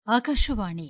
Akashvani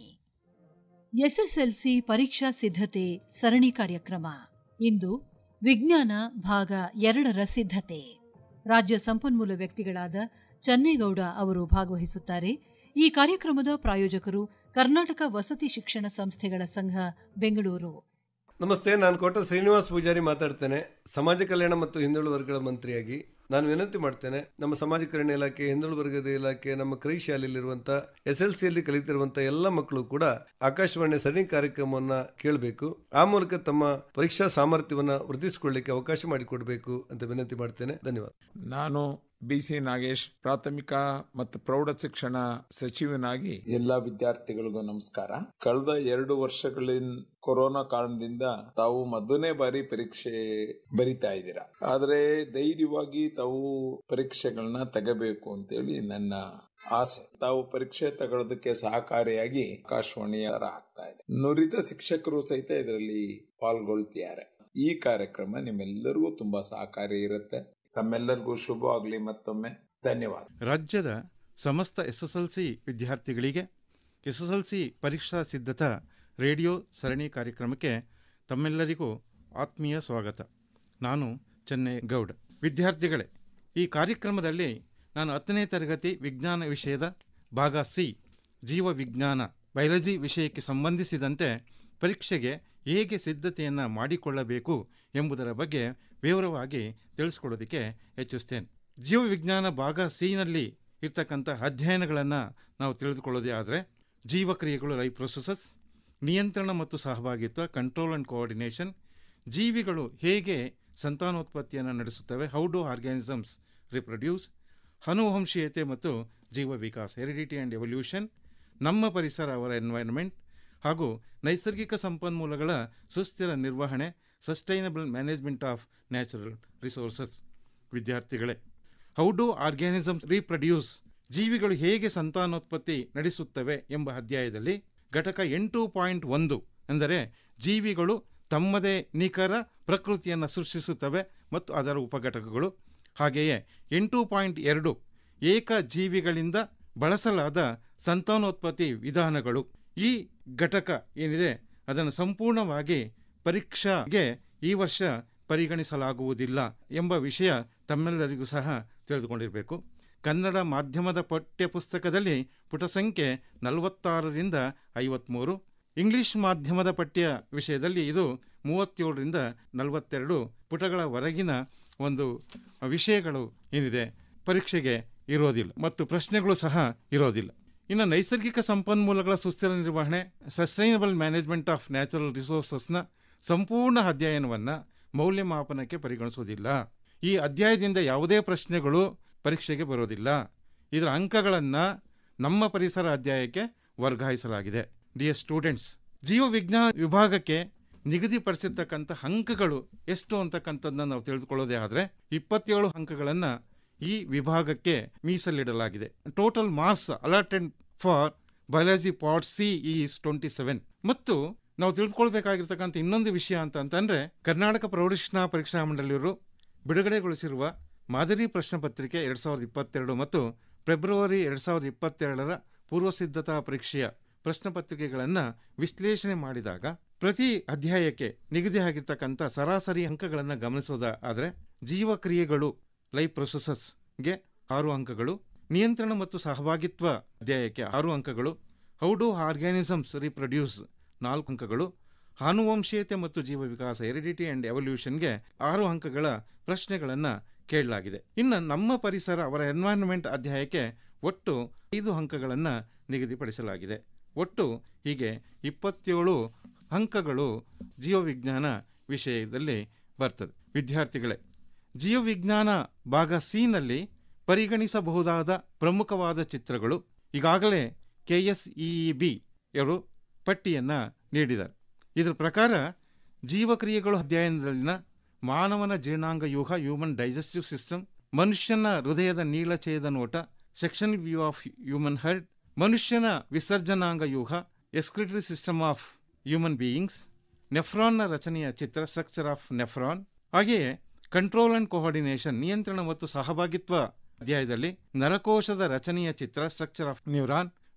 SSLC ಪರೀಕ್ಷಾ ಸಿದ್ಧತೆ ಸರಣಿ ಕಾರ್ಯಕ್ರಮ ಇಂದು ವಿಜ್ಞಾನ ಭಾಗ ಎರಡರ ಸಿದ್ಧತೆ ರಾಜ್ಯ ಸಂಪನ್ಮೂಲ ವ್ಯಕ್ತಿಗಳಾದ ಚನ್ನೇಗೌಡ ಅವರು ಭಾಗವಹಿಸುತ್ತಾರೆ ಈ ಕಾರ್ಯಕ್ರಮದ ಪ್ರಾಯೋಜಕರು ಕರ್ನಾಟಕ ವಸತಿ ಶಿಕ್ಷಣ ಸಂಸ್ಥೆಗಳ ಸಂಘ ಬೆಂಗಳೂರು ನಮಸ್ತೆ ನಾನು ಕೋಟ ಶ್ರೀನಿವಾಸ್ ಪೂಜಾರಿ ಮಾತಾಡ್ತೇನೆ ಸಮಾಜ ಕಲ್ಯಾಣ ಮತ್ತು ಹಿಂದುಳಿದ ವರ್ಗಗಳ ಮಂತ್ರಿಯಾಗಿ ನಾನು ವಿನಂತಿ ಮಾಡ್ತೇನೆ ನಮ್ಮ ಸಮಾಜ ಕಲ್ಯಾಣ ಇಲಾಖೆ ಹಿಂದುಳಿದ ವರ್ಗದ ಇಲಾಖೆ ನಮ್ಮ ಕೈ ಶಾಲೆಯಲ್ಲಿರುವಂಥ ಎಸ್ ಎಲ್ ಸಿಯಲ್ಲಿ ಕಲಿತಿರುವಂಥ ಎಲ್ಲ ಮಕ್ಕಳು ಕೂಡ ಆಕಾಶವಾಣಿ ಸರಣಿ ಕಾರ್ಯಕ್ರಮವನ್ನ ಕೇಳಬೇಕು ಆ ಮೂಲಕ ತಮ್ಮ ಪರೀಕ್ಷಾ ಸಾಮರ್ಥ್ಯವನ್ನ ವೃದ್ಧಿಸಿಕೊಳ್ಳಿಕ್ಕೆ ಅವಕಾಶ ಮಾಡಿಕೊಡ್ಬೇಕು ಅಂತ ವಿನಂತಿ ಮಾಡ್ತೇನೆ ಧನ್ಯವಾದ ನಾನು ಬಿ ಸಿ ನಾಗೇಶ್ ಪ್ರಾಥಮಿಕ ಮತ್ತು ಪ್ರೌಢ ಶಿಕ್ಷಣ ಸಚಿವನಾಗಿ ಎಲ್ಲಾ ವಿದ್ಯಾರ್ಥಿಗಳಿಗೂ ನಮಸ್ಕಾರ ಕಳೆದ ಎರಡು ವರ್ಷಗಳಿಂದ ಕೊರೋನಾ ಕಾರಣದಿಂದ ತಾವು ಮೊದಲನೇ ಬಾರಿ ಪರೀಕ್ಷೆ ಬರಿತಾ ಇದ್ದೀರಾ ಆದ್ರೆ ಧೈರ್ಯವಾಗಿ ತಾವು ಪರೀಕ್ಷೆಗಳನ್ನ ತೆಗಬೇಕು ಅಂತೇಳಿ ನನ್ನ ಆಸೆ ತಾವು ಪರೀಕ್ಷೆ ತಗೊಳ್ಳೋದಕ್ಕೆ ಸಹಕಾರಿಯಾಗಿ ಆಕಾಶವಾಣಿಯರ ಆಗ್ತಾ ಇದೆ ನುರಿತ ಶಿಕ್ಷಕರು ಸಹಿತ ಇದರಲ್ಲಿ ಪಾಲ್ಗೊಳ್ತಿದ್ದಾರೆ ಈ ಕಾರ್ಯಕ್ರಮ ನಿಮ್ಮೆಲ್ಲರಿಗೂ ತುಂಬಾ ಸಹಕಾರಿ ಇರುತ್ತೆ ತಮ್ಮೆಲ್ಲರಿಗೂ ಶುಭವಾಗಲಿ ಮತ್ತೊಮ್ಮೆ ಧನ್ಯವಾದ ರಾಜ್ಯದ ಸಮಸ್ತ ಎಸ್ಎಸ್ಎಲ್ಸಿ ವಿದ್ಯಾರ್ಥಿಗಳಿಗೆ ಎಸ್ಎಸ್ಎಲ್ಸಿ ಪರೀಕ್ಷಾ ಸಿದ್ಧತಾ ರೇಡಿಯೋ ಸರಣಿ ಕಾರ್ಯಕ್ರಮಕ್ಕೆ ತಮ್ಮೆಲ್ಲರಿಗೂ ಆತ್ಮೀಯ ಸ್ವಾಗತ ನಾನು ಚೆನ್ನೇಗೌಡ ವಿದ್ಯಾರ್ಥಿಗಳೇ ಈ ಕಾರ್ಯಕ್ರಮದಲ್ಲಿ ನಾನು ಹತ್ತನೇ ತರಗತಿ ವಿಜ್ಞಾನ ವಿಷಯದ ಭಾಗ ಸಿ ಜೀವ ವಿಜ್ಞಾನ ಬಯಾಲಜಿ ವಿಷಯಕ್ಕೆ ಸಂಬಂಧಿಸಿದಂತೆ ಪರೀಕ್ಷೆಗೆ ಹೇಗೆ ಸಿದ್ಧತೆಯನ್ನು ಮಾಡಿಕೊಳ್ಳಬೇಕು ಎಂಬುದರ ಬಗ್ಗೆ ವಿವರವಾಗಿ ತಿಳಿಸ್ಕೊಡೋದಕ್ಕೆ ಹೆಚ್ಚಿಸ್ತೇನೆ ಜೀವವಿಜ್ಞಾನ ಭಾಗ ಸಿನಲ್ಲಿ ಇರ್ತಕ್ಕಂಥ ಅಧ್ಯಯನಗಳನ್ನು ನಾವು ತಿಳಿದುಕೊಳ್ಳೋದೇ ಆದರೆ ಜೀವಕ್ರಿಯೆಗಳು ಲೈಫ್ ಪ್ರೊಸೆಸಸ್ ನಿಯಂತ್ರಣ ಮತ್ತು ಸಹಭಾಗಿತ್ವ ಕಂಟ್ರೋಲ್ ಆ್ಯಂಡ್ ಕೋಆರ್ಡಿನೇಷನ್ ಜೀವಿಗಳು ಹೇಗೆ ಸಂತಾನೋತ್ಪತ್ತಿಯನ್ನು ನಡೆಸುತ್ತವೆ ಹೌ ಡು ಆರ್ಗ್ಯಾನಿಸಮ್ಸ್ ರಿಪ್ರೊಡ್ಯೂಸ್ ಅನುವಂಶೀಯತೆ ಮತ್ತು ಜೀವ ವಿಕಾಸ ಹೆರಿಡಿಟಿ ಆ್ಯಂಡ್ ಎವಲ್ಯೂಷನ್ ನಮ್ಮ ಪರಿಸರ ಅವರ ಎನ್ವೈರನ್ಮೆಂಟ್ ಹಾಗೂ ನೈಸರ್ಗಿಕ ಸಂಪನ್ಮೂಲಗಳ ಸುಸ್ಥಿರ ನಿರ್ವಹಣೆ sustainable management of natural resources ವಿದ್ಯಾರ್ಥಿಗಳೇ ಹೌ ಡು ಆರ್ಗ್ಯಾನಿಸಮ್ಸ್ ರೀಪ್ರೊಡ್ಯೂಸ್ ಜೀವಿಗಳು ಹೇಗೆ ಸಂತಾನೋತ್ಪತ್ತಿ ನಡೆಸುತ್ತವೆ ಎಂಬ ಅಧ್ಯಾಯದಲ್ಲಿ ಘಟಕ ಎಂಟು ಪಾಯಿಂಟ್ ಒಂದು ಎಂದರೆ ಜೀವಿಗಳು ತಮ್ಮದೇ ನಿಖರ ಪ್ರಕೃತಿಯನ್ನು ಸೃಷ್ಟಿಸುತ್ತವೆ ಮತ್ತು ಅದರ ಉಪಘಟಕಗಳು ಹಾಗೆಯೇ ಎಂಟು ಪಾಯಿಂಟ್ ಎರಡು ಏಕ ಜೀವಿಗಳಿಂದ ಬಳಸಲಾದ ಸಂತಾನೋತ್ಪತ್ತಿ ವಿಧಾನಗಳು ಈ ಘಟಕ ಏನಿದೆ ಅದನ್ನು ಸಂಪೂರ್ಣವಾಗಿ ಪರೀಕ್ಷಾಗೆ ಈ ವರ್ಷ ಪರಿಗಣಿಸಲಾಗುವುದಿಲ್ಲ ಎಂಬ ವಿಷಯ ತಮ್ಮೆಲ್ಲರಿಗೂ ಸಹ ತಿಳಿದುಕೊಂಡಿರಬೇಕು ಕನ್ನಡ ಮಾಧ್ಯಮದ ಪಠ್ಯಪುಸ್ತಕದಲ್ಲಿ ಪುಟ ಸಂಖ್ಯೆ ನಲವತ್ತಾರರಿಂದ ಐವತ್ತ್ಮೂರು ಇಂಗ್ಲಿಷ್ ಮಾಧ್ಯಮದ ಪಠ್ಯ ವಿಷಯದಲ್ಲಿ ಇದು ಮೂವತ್ತೇಳರಿಂದ ನಲವತ್ತೆರಡು ಪುಟಗಳ ಹೊರಗಿನ ಒಂದು ವಿಷಯಗಳು ಏನಿದೆ ಪರೀಕ್ಷೆಗೆ ಇರೋದಿಲ್ಲ ಮತ್ತು ಪ್ರಶ್ನೆಗಳು ಸಹ ಇರೋದಿಲ್ಲ ಇನ್ನು ನೈಸರ್ಗಿಕ ಸಂಪನ್ಮೂಲಗಳ ಸುಸ್ಥಿರ ನಿರ್ವಹಣೆ ಸಸ್ಟೈನಬಲ್ ಮ್ಯಾನೇಜ್ಮೆಂಟ್ ಆಫ್ ನ್ಯಾಚುರಲ್ ರಿಸೋರ್ಸಸ್ನ ಸಂಪೂರ್ಣ ಅಧ್ಯಯನವನ್ನು ಮೌಲ್ಯಮಾಪನಕ್ಕೆ ಪರಿಗಣಿಸುವುದಿಲ್ಲ ಈ ಅಧ್ಯಾಯದಿಂದ ಯಾವುದೇ ಪ್ರಶ್ನೆಗಳು ಪರೀಕ್ಷೆಗೆ ಬರೋದಿಲ್ಲ ಇದರ ಅಂಕಗಳನ್ನು ನಮ್ಮ ಪರಿಸರ ಅಧ್ಯಾಯಕ್ಕೆ ವರ್ಗಾಯಿಸಲಾಗಿದೆ ಡಿಯರ್ ಸ್ಟೂಡೆಂಟ್ಸ್ ಜೀವವಿಜ್ಞಾನ ವಿಭಾಗಕ್ಕೆ ನಿಗದಿಪಡಿಸಿರ್ತಕ್ಕಂಥ ಅಂಕಗಳು ಎಷ್ಟು ಅಂತಕ್ಕಂಥದ್ದನ್ನ ನಾವು ತಿಳಿದುಕೊಳ್ಳೋದೇ ಆದರೆ ಇಪ್ಪತ್ತೇಳು ಅಂಕಗಳನ್ನು ಈ ವಿಭಾಗಕ್ಕೆ ಮೀಸಲಿಡಲಾಗಿದೆ total marks allotted for biology part C is twenty seven ಮತ್ತು ನಾವು ತಿಳಿದುಕೊಳ್ಬೇಕಾಗಿರ್ತಕ್ಕಂಥ ಇನ್ನೊಂದು ವಿಷಯ ಅಂತ ಅಂತಂದ್ರೆ ಕರ್ನಾಟಕ ಪ್ರೌಢಶಿಕ್ಷಣ ಪರೀಕ್ಷಾ ಮಂಡಳಿಯವರು ಬಿಡುಗಡೆಗೊಳಿಸಿರುವ ಮಾದರಿ ಪ್ರಶ್ನೆ ಪತ್ರಿಕೆ ಎರಡು ಸಾವಿರದ ಇಪ್ಪತ್ತೆರಡು ಮತ್ತು ಫೆಬ್ರವರಿ ಎರಡು ಸಾವಿರದ ಇಪ್ಪತ್ತೆರಡರ ಪೂರ್ವಸಿದ್ಧತಾ ಪರೀಕ್ಷೆಯ ಪ್ರಶ್ನೆ ಪತ್ರಿಕೆಗಳನ್ನು ವಿಶ್ಲೇಷಣೆ ಮಾಡಿದಾಗ ಪ್ರತಿ ಅಧ್ಯಾಯಕ್ಕೆ ನಿಗದಿಯಾಗಿರ್ತಕ್ಕಂಥ ಸರಾಸರಿ ಅಂಕಗಳನ್ನು ಗಮನಿಸೋದ ಆದರೆ ಜೀವಕ್ರಿಯೆಗಳು ಲೈಫ್ ಪ್ರೊಸೆಸಸ್ಗೆ ಆರು ಅಂಕಗಳು ನಿಯಂತ್ರಣ ಮತ್ತು ಸಹಭಾಗಿತ್ವ ಅಧ್ಯಾಯಕ್ಕೆ ಆರು ಅಂಕಗಳು ಹೌ ಡು ಆರ್ಗ್ಯಾನಿಸಮ್ಸ್ ರಿಪ್ರೊಡ್ಯೂಸ್ ನಾಲ್ಕು ಅಂಕಗಳು ಆನುವಂಶೀಯತೆ ಮತ್ತು ಜೀವ ವಿಕಾಸ ಹೆರಿಡಿಟಿ ಆ್ಯಂಡ್ ಎವಲ್ಯೂಷನ್ಗೆ ಆರು ಅಂಕಗಳ ಪ್ರಶ್ನೆಗಳನ್ನು ಕೇಳಲಾಗಿದೆ ಇನ್ನು ನಮ್ಮ ಪರಿಸರ ಅವರ ಎನ್ವೈರನ್ಮೆಂಟ್ ಅಧ್ಯಾಯಕ್ಕೆ ಒಟ್ಟು ಐದು ಅಂಕಗಳನ್ನು ನಿಗದಿಪಡಿಸಲಾಗಿದೆ ಒಟ್ಟು ಹೀಗೆ ಇಪ್ಪತ್ತೇಳು ಅಂಕಗಳು ಜೀವವಿಜ್ಞಾನ ವಿಷಯದಲ್ಲಿ ಬರ್ತದೆ ವಿದ್ಯಾರ್ಥಿಗಳೇ ಜೀವವಿಜ್ಞಾನ ಭಾಗ ಸಿನಲ್ಲಿ ಪರಿಗಣಿಸಬಹುದಾದ ಪ್ರಮುಖವಾದ ಚಿತ್ರಗಳು ಈಗಾಗಲೇ ಕೆ ಎಸ್ ಇ ಬಿ ಅವರು ಪಟ್ಟಿಯನ್ನು ನೀಡಿದ್ದಾರೆ ಇದರ ಪ್ರಕಾರ ಜೀವಕ್ರಿಯೆಗಳು ಅಧ್ಯಯನದಲ್ಲಿನ ಮಾನವನ ಜೀರ್ಣಾಂಗ ವ್ಯೂಹ ಹ್ಯೂಮನ್ ಡೈಜೆಸ್ಟಿವ್ ಸಿಸ್ಟಮ್ ಮನುಷ್ಯನ ಹೃದಯದ ನೀಳಛೇದ ನೋಟ section view of human heart ಮನುಷ್ಯನ ವಿಸರ್ಜನಾಂಗ ವ್ಯೂಹ excretory system of human beings ನೆಫ್ರಾನ್ನ ರಚನೆಯ ಚಿತ್ರ ಸ್ಟ್ರಕ್ಚರ್ ಆಫ್ ನೆಫ್ರಾನ್ ಹಾಗೆಯೇ ಕಂಟ್ರೋಲ್ ಅಂಡ್ ಕೋಆರ್ಡಿನೇಷನ್ ನಿಯಂತ್ರಣ ಮತ್ತು ಸಹಭಾಗಿತ್ವ ಅಧ್ಯಾಯದಲ್ಲಿ ನರಕೋಶದ ರಚನೆಯ ಚಿತ್ರ ಸ್ಟ್ರಕ್ಚರ್ ಆಫ್ ನ್ಯೂರಾನ್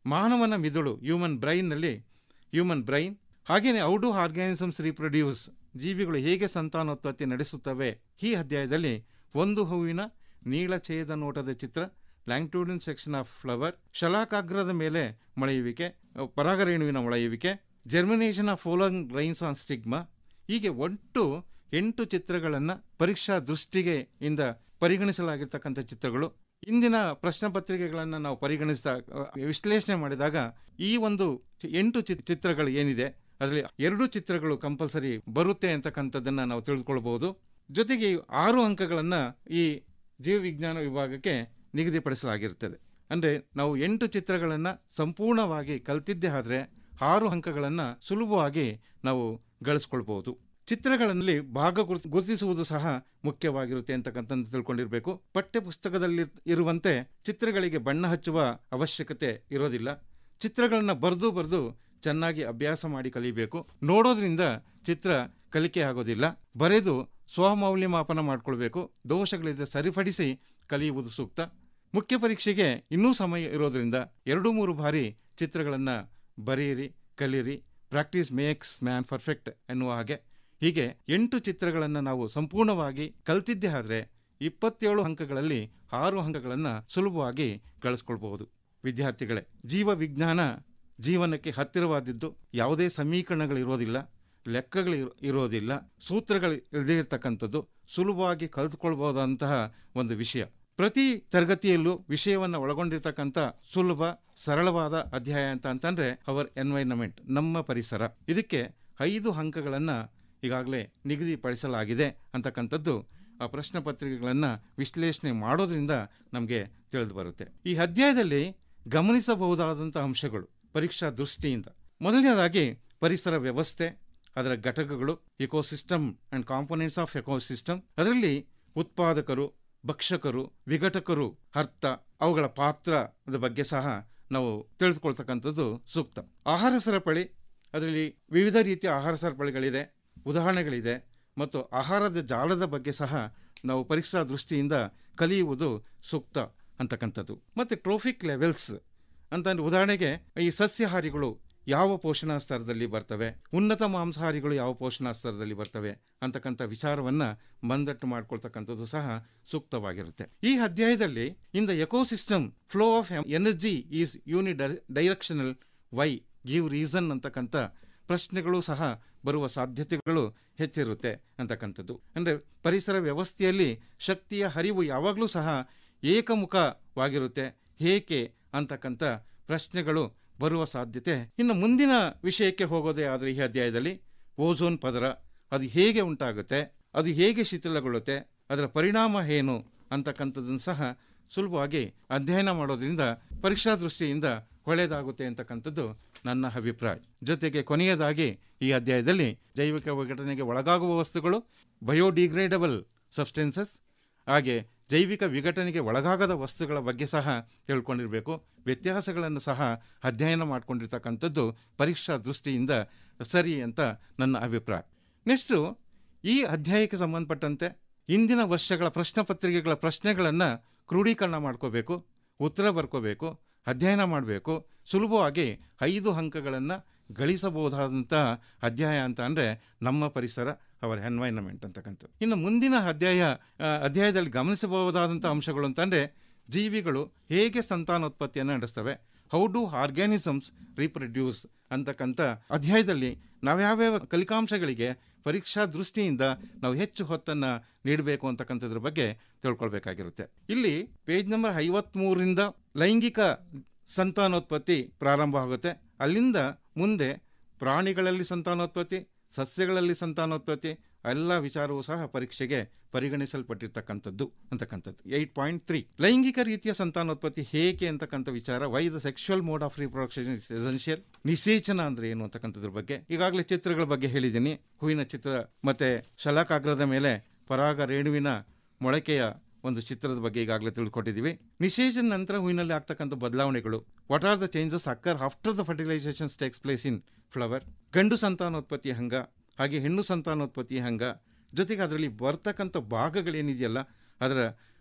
ಮಾನವನ ಮಿದುಳು ಹ್ಯೂಮನ್ ಬ್ರೈನ್ನಲ್ಲಿ ಹ್ಯೂಮನ್ ಬ್ರೈನ್ ಹಾಗೆಯೇ ಔಡು ಆರ್ಗ್ಯಾನಿಸಮ್ಸ್ ರೀಪ್ರೊಡ್ಯೂಸ್ ಜೀವಿಗಳು ಹೇಗೆ ಸಂತಾನೋತ್ಪತ್ತಿ ನಡೆಸುತ್ತವೆ ಈ ಅಧ್ಯಾಯದಲ್ಲಿ ಒಂದು ಹೂವಿನ ನೀಳಛೇದ ನೋಟದ ಚಿತ್ರ ಲ್ಯಾಂಗ್ಟೂಡಿನ್ ಸೆಕ್ಷನ್ ಆಫ್ ಫ್ಲವರ್ ಶಲಾಕಾಗ್ರದ ಮೇಲೆ ಮೊಳೆಯುವಿಕೆ ಪರಾಗರೇಣುವಿನ ಮೊಳೆಯುವಿಕೆ germination of pollen grains on stigma ಹೀಗೆ ಒಟ್ಟು ಎಂಟು ಚಿತ್ರಗಳನ್ನು ಪರೀಕ್ಷಾ ದೃಷ್ಟಿಗೆ ಇಂದ ಪರಿಗಣಿಸಲಾಗಿರ್ತಕ್ಕಂಥ ಚಿತ್ರಗಳು ಇಂದಿನ ಪ್ರಶ್ನೆ ಪತ್ರಿಕೆಗಳನ್ನು ನಾವು ಪರಿಗಣಿಸಿದ ವಿಶ್ಲೇಷಣೆ ಮಾಡಿದಾಗ ಈ ಒಂದು ಎಂಟು ಚಿ- ಚಿತ್ರಗಳು ಏನಿದೆ ಅದರಲ್ಲಿ ಎರಡು ಚಿತ್ರಗಳು ಕಂಪಲ್ಸರಿ ಬರುತ್ತೆ ಅಂತಕ್ಕಂಥದ್ದನ್ನು ನಾವು ತಿಳಿದುಕೊಳ್ಬಹುದು ಜೊತೆಗೆ ಈ ಆರು ಅಂಕಗಳನ್ನು ಈ ಜೀವವಿಜ್ಞಾನ ವಿಭಾಗಕ್ಕೆ ನಿಗದಿಪಡಿಸಲಾಗಿರುತ್ತದೆ ಅಂದರೆ ನಾವು ಎಂಟು ಚಿತ್ರಗಳನ್ನು ಸಂಪೂರ್ಣವಾಗಿ ಕಲ್ತಿದ್ದೇ ಆದರೆ ಆರು ಅಂಕಗಳನ್ನು ಸುಲಭವಾಗಿ ನಾವು ಗಳಿಸ್ಕೊಳ್ಬಹುದು ಚಿತ್ರಗಳಲ್ಲಿ ಭಾಗ ಗುರ್ತ್- ಗುರುತಿಸುವುದು ಸಹ ಮುಖ್ಯವಾಗಿರುತ್ತೆ ಅಂತಕ್ಕಂಥದ್ದು ತಿಳ್ಕೊಂಡಿರಬೇಕು ಪಠ್ಯ ಪುಸ್ತಕದಲ್ಲಿ ಇರುವಂತೆ ಚಿತ್ರಗಳಿಗೆ ಬಣ್ಣ ಹಚ್ಚುವ ಅವಶ್ಯಕತೆ ಇರೋದಿಲ್ಲ ಚಿತ್ರಗಳನ್ನ ಬರೆದು ಬರೆದು ಚೆನ್ನಾಗಿ ಅಭ್ಯಾಸ ಮಾಡಿ ಕಲಿಬೇಕು ನೋಡೋದ್ರಿಂದ ಚಿತ್ರ ಕಲಿಕೆ ಆಗೋದಿಲ್ಲ ಬರೆದು ಸ್ವಮೌಲ್ಯಮಾಪನ ಮಾಡಿಕೊಳ್ಬೇಕು ದೋಷಗಳಿದ್ರೆ ಸರಿಪಡಿಸಿ ಕಲಿಯುವುದು ಸೂಕ್ತ ಮುಖ್ಯ ಪರೀಕ್ಷೆಗೆ ಇನ್ನೂ ಸಮಯ ಇರೋದ್ರಿಂದ ಎರಡು ಮೂರು ಬಾರಿ ಚಿತ್ರಗಳನ್ನು ಬರೆಯಿರಿ ಕಲಿಯಿರಿ ಪ್ರಾಕ್ಟೀಸ್ ಮೇಕ್ಸ್ ಮ್ಯಾನ್ ಪರ್ಫೆಕ್ಟ್ ಎನ್ನುವ ಹಾಗೆ ಹೀಗೆ ಎಂಟು ಚಿತ್ರಗಳನ್ನು ನಾವು ಸಂಪೂರ್ಣವಾಗಿ ಕಲ್ತಿದ್ದೇ ಆದರೆ ಇಪ್ಪತ್ತೇಳು ಅಂಕಗಳಲ್ಲಿ ಆರು ಅಂಕಗಳನ್ನು ಸುಲಭವಾಗಿ ಗಳಿಸ್ಕೊಳ್ಬಹುದು ವಿದ್ಯಾರ್ಥಿಗಳೇ ಜೀವ ವಿಜ್ಞಾನ ಜೀವನಕ್ಕೆ ಹತ್ತಿರವಾದದ್ದು ಯಾವುದೇ ಸಮೀಕರಣಗಳಿರೋದಿಲ್ಲ ಲೆಕ್ಕಗಳು ಇರೋ- ಇರೋದಿಲ್ಲ ಸೂತ್ರಗಳು ಇಲ್ಲದೇ ಇರತಕ್ಕಂಥದ್ದು ಸುಲಭವಾಗಿ ಕಲಿತುಕೊಳ್ಬಹುದಂತಹ ಒಂದು ವಿಷಯ ಪ್ರತಿ ತರಗತಿಯಲ್ಲೂ ವಿಷಯವನ್ನು ಒಳಗೊಂಡಿರ್ತಕ್ಕಂಥ ಸುಲಭ ಸರಳವಾದ ಅಧ್ಯಾಯ ಅಂತ ಅಂತಂದ್ರೆ ಅವರ್ ಎನ್ವೈರನ್ಮೆಂಟ್ ನಮ್ಮ ಪರಿಸರ ಇದಕ್ಕೆ ಐದು ಅಂಕಗಳನ್ನು ಈಗಾಗಲೇ ನಿಗದಿಪಡಿಸಲಾಗಿದೆ ಅಂತಕ್ಕಂಥದ್ದು ಆ ಪ್ರಶ್ನೆ ಪತ್ರಿಕೆಗಳನ್ನು ವಿಶ್ಲೇಷಣೆ ಮಾಡೋದ್ರಿಂದ ನಮಗೆ ತಿಳಿದು ಬರುತ್ತೆ ಈ ಅಧ್ಯಾಯದಲ್ಲಿ ಗಮನಿಸಬಹುದಾದಂಥ ಅಂಶಗಳು ಪರೀಕ್ಷಾ ದೃಷ್ಟಿಯಿಂದ ಮೊದಲನೇದಾಗಿ ಪರಿಸರ ವ್ಯವಸ್ಥೆ ಅದರ ಘಟಕಗಳು ecosystem and components of ecosystem ಅದರಲ್ಲಿ ಉತ್ಪಾದಕರು ಭಕ್ಷಕರು ವಿಘಟಕರು ಅರ್ಥ ಅವುಗಳ ಪಾತ್ರದ ಬಗ್ಗೆ ಸಹ ನಾವು ತಿಳಿದುಕೊಳ್ತಕ್ಕಂಥದ್ದು ಸೂಕ್ತ ಆಹಾರ ಸರಪಳಿ ಅದರಲ್ಲಿ ವಿವಿಧ ರೀತಿಯ ಆಹಾರ ಸರಪಳಿಗಳಿದೆ ಉದಾಹರಣೆಗಳಿದೆ ಮತ್ತು ಆಹಾರದ ಜಾಲದ ಬಗ್ಗೆ ಸಹ ನಾವು ಪರೀಕ್ಷಾ ದೃಷ್ಟಿಯಿಂದ ಕಲಿಯುವುದು ಸೂಕ್ತ ಅಂತಕ್ಕಂಥದ್ದು ಮತ್ತು ಟ್ರೋಫಿಕ್ ಲೆವೆಲ್ಸ್ ಅಂತಂದ್ರೆ ಉದಾಹರಣೆಗೆ ಈ ಸಸ್ಯಾಹಾರಿಗಳು ಯಾವ ಪೋಷಣಾ ಸ್ತರದಲ್ಲಿ ಬರ್ತವೆ ಉನ್ನತ ಮಾಂಸಾಹಾರಿಗಳು ಯಾವ ಪೋಷಣಾ ಸ್ತರದಲ್ಲಿ ಬರ್ತವೆ ಅಂತಕ್ಕಂಥ ವಿಚಾರವನ್ನ ಮಂದಟ್ಟು ಮಾಡ್ಕೊಳ್ತಕ್ಕಂಥದ್ದು ಸಹ ಸೂಕ್ತವಾಗಿರುತ್ತೆ ಈ ಅಧ್ಯಾಯದಲ್ಲಿ in the ecosystem flow of energy is unidirectional why give reason ಅಂತಕ್ಕಂಥ ಪ್ರಶ್ನೆಗಳು ಸಹ ಬರುವ ಸಾಧ್ಯತೆಗಳು ಹೆಚ್ಚಿರುತ್ತೆ ಅಂತಕ್ಕಂಥದ್ದು ಅಂದರೆ ಪರಿಸರ ವ್ಯವಸ್ಥೆಯಲ್ಲಿ ಶಕ್ತಿಯ ಹರಿವು ಯಾವಾಗಲೂ ಸಹ ಏಕಮುಖವಾಗಿರುತ್ತೆ ಏಕೆ ಅಂತಕ್ಕಂಥ ಪ್ರಶ್ನೆಗಳು ಬರುವ ಸಾಧ್ಯತೆ ಇನ್ನು ಮುಂದಿನ ವಿಷಯಕ್ಕೆ ಹೋಗೋದೇ ಆದರೆ ಈ ಅಧ್ಯಾಯದಲ್ಲಿ ಓಝೋನ್ ಪದರ ಅದು ಹೇಗೆ ಉಂಟಾಗುತ್ತೆ ಅದು ಹೇಗೆ ಶಿಥಿಲಗೊಳ್ಳುತ್ತೆ ಅದರ ಪರಿಣಾಮ ಏನು ಅಂತಕ್ಕಂಥದ್ದನ್ನು ಸಹ ಸುಲಭವಾಗಿ ಅಧ್ಯಯನ ಮಾಡೋದ್ರಿಂದ ಪರೀಕ್ಷಾ ದೃಷ್ಟಿಯಿಂದ ಒಳ್ಳೆಯದಾಗುತ್ತೆ ಅಂತಕ್ಕಂಥದ್ದು ನನ್ನ ಅಭಿಪ್ರಾಯ ಜೊತೆಗೆ ಕೊನೆಯದಾಗಿ ಈ ಅಧ್ಯಾಯದಲ್ಲಿ ಜೈವಿಕ ವಿಘಟನೆಗೆ ಒಳಗಾಗುವ ವಸ್ತುಗಳು ಬಯೋಡಿಗ್ರೇಡಬಲ್ ಸಬ್ಸ್ಟೆನ್ಸಸ್ ಹಾಗೆ ಜೈವಿಕ ವಿಘಟನೆಗೆ ಒಳಗಾಗದ ವಸ್ತುಗಳ ಬಗ್ಗೆ ಸಹ ತಿಳ್ಕೊಂಡಿರಬೇಕು ವ್ಯತ್ಯಾಸಗಳನ್ನು ಸಹ ಅಧ್ಯಯನ ಮಾಡಿಕೊಂಡಿರ್ತಕ್ಕಂಥದ್ದು ಪರೀಕ್ಷಾ ದೃಷ್ಟಿಯಿಂದ ಸರಿ ಅಂತ ನನ್ನ ಅಭಿಪ್ರಾಯ ನೆಕ್ಸ್ಟು ಈ ಅಧ್ಯಾಯಕ್ಕೆ ಸಂಬಂಧಪಟ್ಟಂತೆ ಇಂದಿನ ವರ್ಷಗಳ ಪ್ರಶ್ನೆ ಪತ್ರಿಕೆಗಳ ಪ್ರಶ್ನೆಗಳನ್ನು ಕ್ರೋಢೀಕರಣ ಮಾಡ್ಕೋಬೇಕು ಉತ್ತರ ಬರ್ಕೋಬೇಕು ಅಧ್ಯಯನ ಮಾಡಬೇಕು ಸುಲಭವಾಗಿ ಐದು ಅಂಕಗಳನ್ನು ಗಳಿಸಬಹುದಾದಂಥ ಅಧ್ಯಾಯ ಅಂತ ಅಂದರೆ ನಮ್ಮ ಪರಿಸರ ಅವರ ಎನ್ವೈರನ್ಮೆಂಟ್ ಅಂತಕ್ಕಂಥದ್ದು ಇನ್ನು ಮುಂದಿನ ಅಧ್ಯಾಯ ಆ, ಅಧ್ಯಾಯದಲ್ಲಿ ಗಮನಿಸಬಹುದಾದಂಥ ಅಂಶಗಳು ಅಂತಂದರೆ ಜೀವಿಗಳು ಹೇಗೆ ಸಂತಾನೋತ್ಪತ್ತಿಯನ್ನು ನಡೆಸ್ತವೆ ಹೌ ಡು ಆರ್ಗ್ಯಾನಿಸಮ್ಸ್ ರೀಪ್ರೊಡ್ಯೂಸ್ ಅಂತಕ್ಕಂಥ ಅಧ್ಯಾಯದಲ್ಲಿ ನಾವ್ಯಾವ್ಯಾವ ಕಲಿಕಾಂಶಗಳಿಗೆ ಪರೀಕ್ಷಾ ದೃಷ್ಟಿಯಿಂದ ನಾವು ಹೆಚ್ಚು ಹೊತ್ತನ್ನು ನೀಡಬೇಕು ಅಂತಕ್ಕಂಥದ್ರ ಬಗ್ಗೆ ತಿಳ್ಕೊಳ್ಬೇಕಾಗಿರುತ್ತೆ ಇಲ್ಲಿ ಪೇಜ್ ನಂಬರ್ ಐವತ್ಮೂರರಿಂದ ಲೈಂಗಿಕ ಸಂತಾನೋತ್ಪತ್ತಿ ಪ್ರಾರಂಭ ಆಗುತ್ತೆ ಅಲ್ಲಿಂದ ಮುಂದೆ ಪ್ರಾಣಿಗಳಲ್ಲಿ ಸಂತಾನೋತ್ಪತ್ತಿ ಸಸ್ಯಗಳಲ್ಲಿ ಸಂತಾನೋತ್ಪತ್ತಿ ಎಲ್ಲ ವಿಚಾರವೂ ಸಹ ಪರೀಕ್ಷೆಗೆ ಪರಿಗಣಿಸಲ್ಪಟ್ಟಿರ್ತಕ್ಕಂಥದ್ದು ಅಂತಕ್ಕಂಥದ್ದು ಏಯ್ಟ್ ಪಾಯಿಂಟ್ ತ್ರೀ ಲೈಂಗಿಕ ರೀತಿಯ ಸಂತಾನೋತ್ಪತ್ತಿ ಹೇಗೆ ಅಂತಕ್ಕಂಥ ವಿಚಾರ why the sexual mode of reproduction is essential ನಿಷೇಚನ ಅಂದ್ರೆ ಏನು ಅಂತಕ್ಕಂಥದ್ರ ಬಗ್ಗೆ ಈಗಾಗಲೇ ಚಿತ್ರಗಳ ಬಗ್ಗೆ ಹೇಳಿದ್ದೀನಿ ಹೂವಿನ ಚಿತ್ರ ಮತ್ತೆ ಶಲಾಕಾಗ್ರದ ಮೇಲೆ ಪರಾಗ ರೇಣುವಿನ ಮೊಳಕೆಯ ಒಂದು ಚಿತ್ರದ ಬಗ್ಗೆ ಈಗಾಗಲೇ ತಿಳ್ಕೊಟ್ಟಿದ್ದೀವಿ ನಿಷೇಚನ ನಂತರ ಹೂವಿನಲ್ಲಿ ಆಗ್ತಕ್ಕಂಥ ಬದಲಾವಣೆಗಳು what are the changes occur after the fertilisations takes place in flower ಗಂಡು ಸಂತಾನೋತ್ಪತ್ತಿ ಹಂಗ ಹಾಗೆ ಹೆಣ್ಣು ಸಂತಾನೋತ್ಪತ್ತಿ ಹಂಗ ಜೊತೆಗೆ ಅದರಲ್ಲಿ ಬರ್ತಕ್ಕಂಥ ಭಾಗಗಳೇನಿದೆಯಲ್ಲ ಅದರ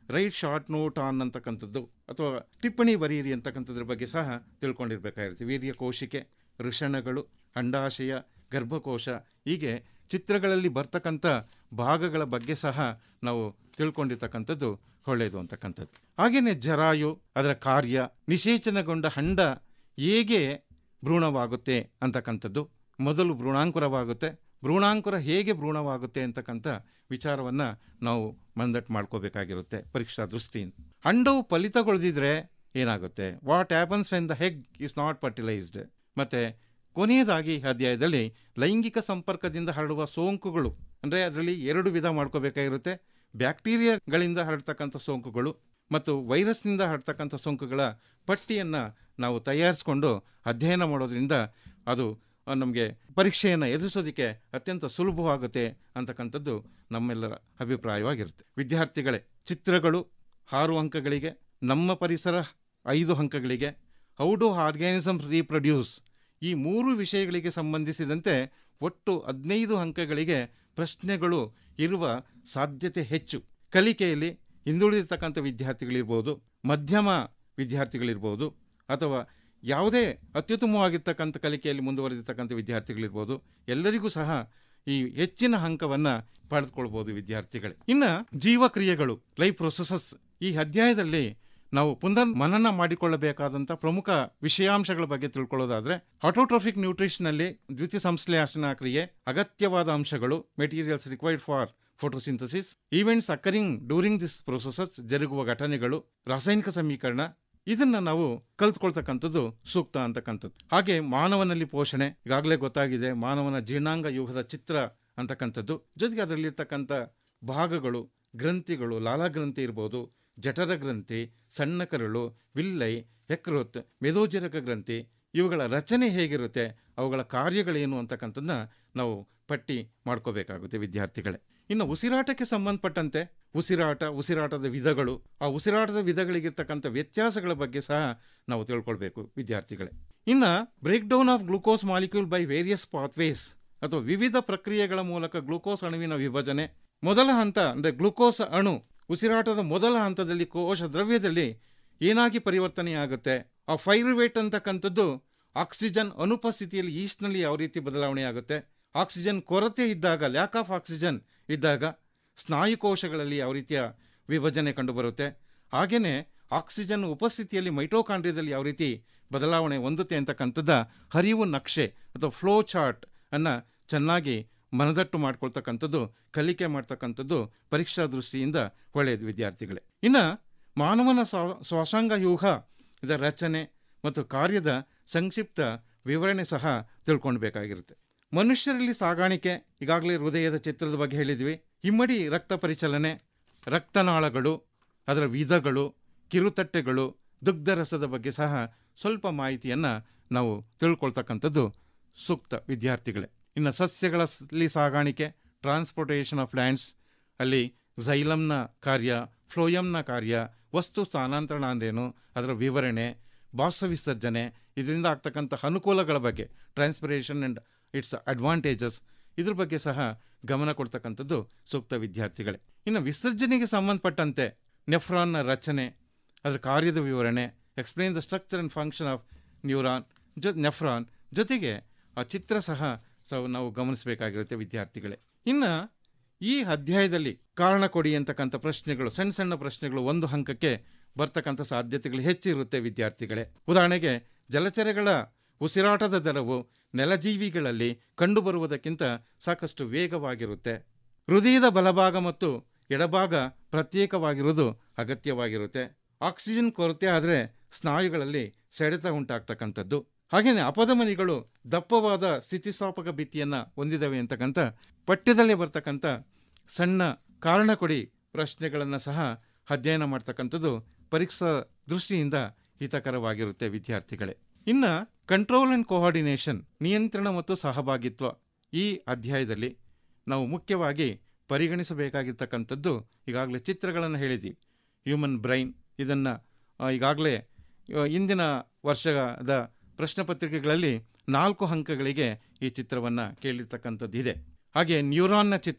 ರೈಟ್ ಶಾರ್ಟ್ ನೋಟ್ ಆನ್ ಅಂತಕ್ಕಂಥದ್ದು ಅಥವಾ ಟಿಪ್ಪಣಿ ಬರೀರಿ ಅಂತಕ್ಕಂಥದ್ರ ಬಗ್ಗೆ ಸಹ ತಿಳ್ಕೊಂಡಿರ್ಬೇಕಾಗಿರುತ್ತೆ ವೀರ್ಯ ಕೋಶಿಕೆ ವೃಷಣಗಳು ಅಂಡಾಶಯ ಗರ್ಭಕೋಶ ಹೀಗೆ ಚಿತ್ರಗಳಲ್ಲಿ ಬರ್ತಕ್ಕಂಥ ಭಾಗಗಳ ಬಗ್ಗೆ ಸಹ ನಾವು ತಿಳ್ಕೊಂಡಿರ್ತಕ್ಕಂಥದ್ದು ಒಳ್ಳೆಯದು ಅಂತಕ್ಕಂಥದ್ದು ಹಾಗೆಯೇ ಜರಾಯು ಅದರ ಕಾರ್ಯ ನಿಷೇಚನಗೊಂಡ ಹಂಡ ಹೇಗೆ ಭ್ರೂಣವಾಗುತ್ತೆ ಅಂತಕ್ಕಂಥದ್ದು ಮೊದಲು ಭ್ರೂಣಾಂಕುರವಾಗುತ್ತೆ ಭ್ರೂಣಾಂಕುರ ಹೇಗೆ ಭ್ರೂಣವಾಗುತ್ತೆ ಅಂತಕ್ಕಂಥ ವಿಚಾರವನ್ನು ನಾವು ಮಂದಟ್ಟು ಮಾಡ್ಕೋಬೇಕಾಗಿರುತ್ತೆ ಪರೀಕ್ಷಾ ದೃಷ್ಟಿಯಿಂದ ಅಂಡವು ಫಲಿತಗೊಳ್ದಿದ್ರೆ ಏನಾಗುತ್ತೆ what happens when the egg is not fertilised ಮತ್ತು ಕೊನೆಯದಾಗಿ ಈ ಅಧ್ಯಾಯದಲ್ಲಿ ಲೈಂಗಿಕ ಸಂಪರ್ಕದಿಂದ ಹರಡುವ ಸೋಂಕುಗಳು ಅಂದರೆ ಅದರಲ್ಲಿ ಎರಡು ವಿಧ ಮಾಡ್ಕೋಬೇಕಾಗಿರುತ್ತೆ ಬ್ಯಾಕ್ಟೀರಿಯಾಗಳಿಂದ ಹರಡ್ತಕ್ಕಂಥ ಸೋಂಕುಗಳು ಮತ್ತು ವೈರಸ್ನಿಂದ ಹರಡ್ತಕ್ಕಂಥ ಸೋಂಕುಗಳ ಪಟ್ಟಿಯನ್ನು ನಾವು ತಯಾರಿಸಿಕೊಂಡು ಅಧ್ಯಯನ ಮಾಡೋದ್ರಿಂದ ಅದು ನಮಗೆ ಪರೀಕ್ಷೆಯನ್ನು ಎದುರಿಸೋದಕ್ಕೆ ಅತ್ಯಂತ ಸುಲಭವಾಗುತ್ತೆ ಅಂತಕ್ಕಂಥದ್ದು ನಮ್ಮೆಲ್ಲರ ಅಭಿಪ್ರಾಯವಾಗಿರುತ್ತೆ ವಿದ್ಯಾರ್ಥಿಗಳೇ ಚಿತ್ರಗಳು ಆರು ಅಂಕಗಳಿಗೆ ನಮ್ಮ ಪರಿಸರ ಐದು ಅಂಕಗಳಿಗೆ ಹೌ ಡು ಆರ್ಗ್ಯಾನಿಸಮ್ಸ್ ರೀಪ್ರೊಡ್ಯೂಸ್ ಈ ಮೂರು ವಿಷಯಗಳಿಗೆ ಸಂಬಂಧಿಸಿದಂತೆ ಒಟ್ಟು ಹದಿನೈದು ಅಂಕಗಳಿಗೆ ಪ್ರಶ್ನೆಗಳು ಇರುವ ಸಾಧ್ಯತೆ ಹೆಚ್ಚು ಕಲಿಕೆಯಲ್ಲಿ ಹಿಂದುಳಿದಿರ್ತಕ್ಕಂಥ ವಿದ್ಯಾರ್ಥಿಗಳಿರ್ಬೋದು ಮಧ್ಯಮ ವಿದ್ಯಾರ್ಥಿಗಳಿರ್ಬೋದು ಅಥವಾ ಯಾವುದೇ ಅತ್ಯುತ್ತಮವಾಗಿರ್ತಕ್ಕಂಥ ಕಲಿಕೆಯಲ್ಲಿ ಮುಂದುವರೆದಿರ್ತಕ್ಕಂಥ ವಿದ್ಯಾರ್ಥಿಗಳಿರ್ಬೋದು ಎಲ್ಲರಿಗೂ ಸಹ ಈ ಹೆಚ್ಚಿನ ಅಂಕವನ್ನು ಪಡೆದುಕೊಳ್ಬೋದು ವಿದ್ಯಾರ್ಥಿಗಳೇ ಇನ್ನು ಜೀವಕ್ರಿಯೆಗಳು ಲೈಫ್ ಪ್ರೊಸೆಸಸ್ ಈ ಅಧ್ಯಾಯದಲ್ಲಿ ನಾವು ಪುನರ್ ಮನನ ಮಾಡಿಕೊಳ್ಳಬೇಕಾದಂಥ ಪ್ರಮುಖ ವಿಷಯಾಂಶಗಳ ಬಗ್ಗೆ ತಿಳ್ಕೊಳ್ಳೋದಾದ್ರೆ ಆಟೋಟ್ರೋಫಿಕ್ ನ್ಯೂಟ್ರಿಷನಲ್ಲಿ ದ್ವಿತೀಯ ಸಂಶ್ಲೇಷಣಾ ಕ್ರಿಯೆ ಅಗತ್ಯವಾದ ಅಂಶಗಳು materials required for photosynthesis events occurring during this processes ಜರುಗುವ ಘಟನೆಗಳು ರಾಸಾಯನಿಕ ಸಮೀಕರಣ ಇದನ್ನ ನಾವು ಕಲ್ತ್ಕೊಳ್ತಕ್ಕಂಥದ್ದು ಸೂಕ್ತ ಅಂತಕ್ಕಂಥದ್ದು ಹಾಗೆ ಮಾನವನಲ್ಲಿ ಪೋಷಣೆ ಈಗಾಗಲೇ ಗೊತ್ತಾಗಿದೆ ಮಾನವನ ಜೀರ್ಣಾಂಗ ಯುಗದ ಚಿತ್ರ ಅಂತಕ್ಕಂಥದ್ದು ಜೊತೆಗೆ ಅದರಲ್ಲಿರ್ತಕ್ಕಂಥ ಭಾಗಗಳು ಗ್ರಂಥಿಗಳು ಲಾಲಾಗ್ರಂಥಿ ಇರ್ಬೋದು ಜಠರ ಗ್ರಂಥಿ ಸಣ್ಣ ಕರಳು ವಿಲ್ಲೈ ಯಕೃತ್ ಮೆದೋಜರಕ ಗ್ರಂಥಿ ಇವುಗಳ ರಚನೆ ಹೇಗಿರುತ್ತೆ ಅವುಗಳ ಕಾರ್ಯಗಳೇನು ಅಂತಕ್ಕಂಥದ್ದನ್ನ ನಾವು ಪಟ್ಟಿ ಮಾಡ್ಕೋಬೇಕಾಗುತ್ತೆ ವಿದ್ಯಾರ್ಥಿಗಳೇ ಇನ್ನು ಉಸಿರಾಟಕ್ಕೆ ಸಂಬಂಧಪಟ್ಟಂತೆ ಉಸಿರಾಟ ಉಸಿರಾಟದ ವಿಧಗಳು ಆ ಉಸಿರಾಟದ ವಿಧಗಳಿಗಿರ್ತಕ್ಕಂಥ ವ್ಯತ್ಯಾಸಗಳ ಬಗ್ಗೆ ಸಹ ನಾವು ತಿಳ್ಕೊಳ್ಬೇಕು ವಿದ್ಯಾರ್ಥಿಗಳೇ ಇನ್ನು break down of glucose molecule by various pathways ಅಥವಾ ವಿವಿಧ ಪ್ರಕ್ರಿಯೆಗಳ ಮೂಲಕ ಗ್ಲೂಕೋಸ್ ಅಣುವಿನ ವಿಭಜನೆ ಮೊದಲ ಹಂತ ಅಂದರೆ ಗ್ಲೂಕೋಸ್ ಅಣು ಉಸಿರಾಟದ ಮೊದಲ ಹಂತದಲ್ಲಿ ಕೋಶ ದ್ರವ್ಯದಲ್ಲಿ ಏನಾಗಿ ಪರಿವರ್ತನೆಯಾಗುತ್ತೆ ಆ ಫೈರ್ವೇಟ್ ಅಂತಕ್ಕಂಥದ್ದು ಆಕ್ಸಿಜನ್ ಅನುಪಸ್ಥಿತಿಯಲ್ಲಿ ಈಸ್ಟ್ನಲ್ಲಿ ಯಾವ ರೀತಿ ಬದಲಾವಣೆ ಆಗುತ್ತೆ ಆಕ್ಸಿಜನ್ ಕೊರತೆ ಇದ್ದಾಗ ಲ್ಯಾಕ್ ಆಫ್ ಆಕ್ಸಿಜನ್ ಇದ್ದಾಗ ಸ್ನಾಯುಕೋಶಗಳಲ್ಲಿ ಯಾವ ರೀತಿಯ ವಿಭಜನೆ ಕಂಡುಬರುತ್ತೆ ಹಾಗೆಯೇ ಆಕ್ಸಿಜನ್ ಉಪಸ್ಥಿತಿಯಲ್ಲಿ ಮೈಟೋಕಾಂಡ್ರಿಯದಲ್ಲಿ ಯಾವ ರೀತಿ ಬದಲಾವಣೆ ಹೊಂದುತ್ತೆ ಅಂತಕ್ಕಂಥದ್ದ ಹರಿವು ನಕ್ಷೆ ಅಥವಾ ಫ್ಲೋ ಚಾರ್ಟ್ ಅನ್ನು ಚೆನ್ನಾಗಿ ಮನದಟ್ಟು ಮಾಡ್ಕೊಳ್ತಕ್ಕಂಥದ್ದು ಕಲಿಕೆ ಮಾಡ್ತಕ್ಕಂಥದ್ದು ಪರೀಕ್ಷಾ ದೃಷ್ಟಿಯಿಂದ ಒಳ್ಳೆಯದು ವಿದ್ಯಾರ್ಥಿಗಳೇ ಇನ್ನು ಮಾನವನ ಸ್ವ- ಶ್ವಾಸಾಂಗ ವ್ಯೂಹ ಇದರ ರಚನೆ ಮತ್ತು ಕಾರ್ಯದ ಸಂಕ್ಷಿಪ್ತ ವಿವರಣೆ ಸಹ ತಿಳ್ಕೊಳ್ಬೇಕಾಗಿರುತ್ತೆ ಮನುಷ್ಯರಲ್ಲಿ ಸಾಗಾಣಿಕೆ ಈಗಾಗಲೇ ಹೃದಯದ ಚಿತ್ರದ ಬಗ್ಗೆ ಹೇಳಿದ್ವಿ ಹಿಮ್ಮಡಿ ರಕ್ತ ಪರಿಚಲನೆ ರಕ್ತನಾಳಗಳು ಅದರ ವಿಧಗಳು ಕಿರುತಟ್ಟೆಗಳು ದುಗ್ಧರಸದ ಬಗ್ಗೆ ಸಹ ಸ್ವಲ್ಪ ಮಾಹಿತಿಯನ್ನು ನಾವು ತಿಳ್ಕೊಳ್ತಕ್ಕಂಥದ್ದು ಸೂಕ್ತ ವಿದ್ಯಾರ್ಥಿಗಳೇ ಇನ್ನು ಸಸ್ಯಗಳಲ್ಲಿ ಸಾಗಾಣಿಕೆ ಟ್ರಾನ್ಸ್ಪೋರ್ಟೇಷನ್ ಆಫ್ ಲ್ಯಾಂಡ್ಸ್ ಅಲ್ಲಿ ಝೈಲಮ್ನ ಕಾರ್ಯ ಫ್ಲೋಯಮ್ನ ಕಾರ್ಯ ವಸ್ತು ಸ್ಥಾನಾಂತರಣ ಅಂದ್ರೇನು ಅದರ ವಿವರಣೆ ಬಾಸ ವಿಸರ್ಜನೆ ಇದರಿಂದ ಆಗ್ತಕ್ಕಂಥ ಅನುಕೂಲಗಳ ಬಗ್ಗೆ ಟ್ರಾನ್ಸ್ಪಿರೇಷನ್ ಆ್ಯಂಡ್ ಇಟ್ಸ್ ಅಡ್ವಾಂಟೇಜಸ್ ಇದ್ರ ಬಗ್ಗೆ ಸಹ ಗಮನ ಕೊಡ್ತಕ್ಕಂಥದ್ದು ಸೂಕ್ತ ವಿದ್ಯಾರ್ಥಿಗಳೇ ಇನ್ನು ವಿಸರ್ಜನೆಗೆ ಸಂಬಂಧಪಟ್ಟಂತೆ ನೆಫ್ರಾನ್ನ ರಚನೆ ಅದರ ಕಾರ್ಯದ ವಿವರಣೆ explain the structure and function of neuron ಜೊ ನೆಫ್ರಾನ್ ಜೊತೆಗೆ ಆ ಚಿತ್ರ ಸಹ ಸ ನಾವು ಗಮನಿಸಬೇಕಾಗಿರುತ್ತೆ ವಿದ್ಯಾರ್ಥಿಗಳೇ ಇನ್ನು ಈ ಅಧ್ಯಾಯದಲ್ಲಿ ಕಾರಣ ಕೊಡಿ ಅಂತಕ್ಕಂಥ ಪ್ರಶ್ನೆಗಳು ಸಣ್ಣ ಸಣ್ಣ ಪ್ರಶ್ನೆಗಳು ಒಂದು ಅಂಕಕ್ಕೆ ಬರ್ತಕ್ಕಂಥ ಸಾಧ್ಯತೆಗಳು ಹೆಚ್ಚಿರುತ್ತೆ ವಿದ್ಯಾರ್ಥಿಗಳೇ ಉದಾಹರಣೆಗೆ ಜಲಚರಗಳ ಉಸಿರಾಟದ ದರವು ನೆಲಜೀವಿಗಳಲ್ಲಿ ಕಂಡುಬರುವುದಕ್ಕಿಂತ ಸಾಕಷ್ಟು ವೇಗವಾಗಿರುತ್ತೆ ಹೃದಯದ ಬಲಭಾಗ ಮತ್ತು ಎಡಭಾಗ ಪ್ರತ್ಯೇಕವಾಗಿರುವುದು ಅಗತ್ಯವಾಗಿರುತ್ತೆ ಆಕ್ಸಿಜನ್ ಕೊರತೆ ಆದರೆ ಸ್ನಾಯುಗಳಲ್ಲಿ ಸೆಳೆತ ಉಂಟಾಗ್ತಕ್ಕಂಥದ್ದು ಹಾಗೆಯೇ ಅಪಧಮನಿಗಳು ದಪ್ಪವಾದ ಸ್ಥಿತಿಸ್ಥಾಪಕ ಭಿತ್ತಿಯನ್ನು ಹೊಂದಿದವೆ ಅಂತಕ್ಕಂಥ ಪಠ್ಯದಲ್ಲೇ ಬರ್ತಕ್ಕಂಥ ಸಣ್ಣ ಕಾರಣ ಕೊಡಿ ಪ್ರಶ್ನೆಗಳನ್ನು ಸಹ ಅಧ್ಯಯನ ಮಾಡ್ತಕ್ಕಂಥದ್ದು ಪರೀಕ್ಷಾ ದೃಷ್ಟಿಯಿಂದ ಹಿತಕರವಾಗಿರುತ್ತೆ ವಿದ್ಯಾರ್ಥಿಗಳೇ ಇನ್ನು ಕಂಟ್ರೋಲ್ ಆ್ಯಂಡ್ ಕೋಆರ್ಡಿನೇಷನ್ ನಿಯಂತ್ರಣ ಮತ್ತು ಸಹಭಾಗಿತ್ವ ಈ ಅಧ್ಯಾಯದಲ್ಲಿ ನಾವು ಮುಖ್ಯವಾಗಿ ಪರಿಗಣಿಸಬೇಕಾಗಿರ್ತಕ್ಕಂಥದ್ದು ಈಗಾಗಲೇ ಚಿತ್ರಗಳನ್ನು ಹೇಳಿದ್ವಿ ಹ್ಯೂಮನ್ ಬ್ರೈನ್ ಇದನ್ನು ಈಗಾಗಲೇ ಆ, ಇಂದಿನ ವರ್ಷದ ಪ್ರಶ್ನೆ ಪತ್ರಿಕೆಗಳಲ್ಲಿ ನಾಲ್ಕು ಅಂಕಗಳಿಗೆ ಈ ಚಿತ್ರವನ್ನು ಕೇಳಿರ್ತಕ್ಕಂಥದ್ದು ಇದೆ ಹಾಗೆ ನ್ಯೂರಾನ್ನ ಚಿತ್ರ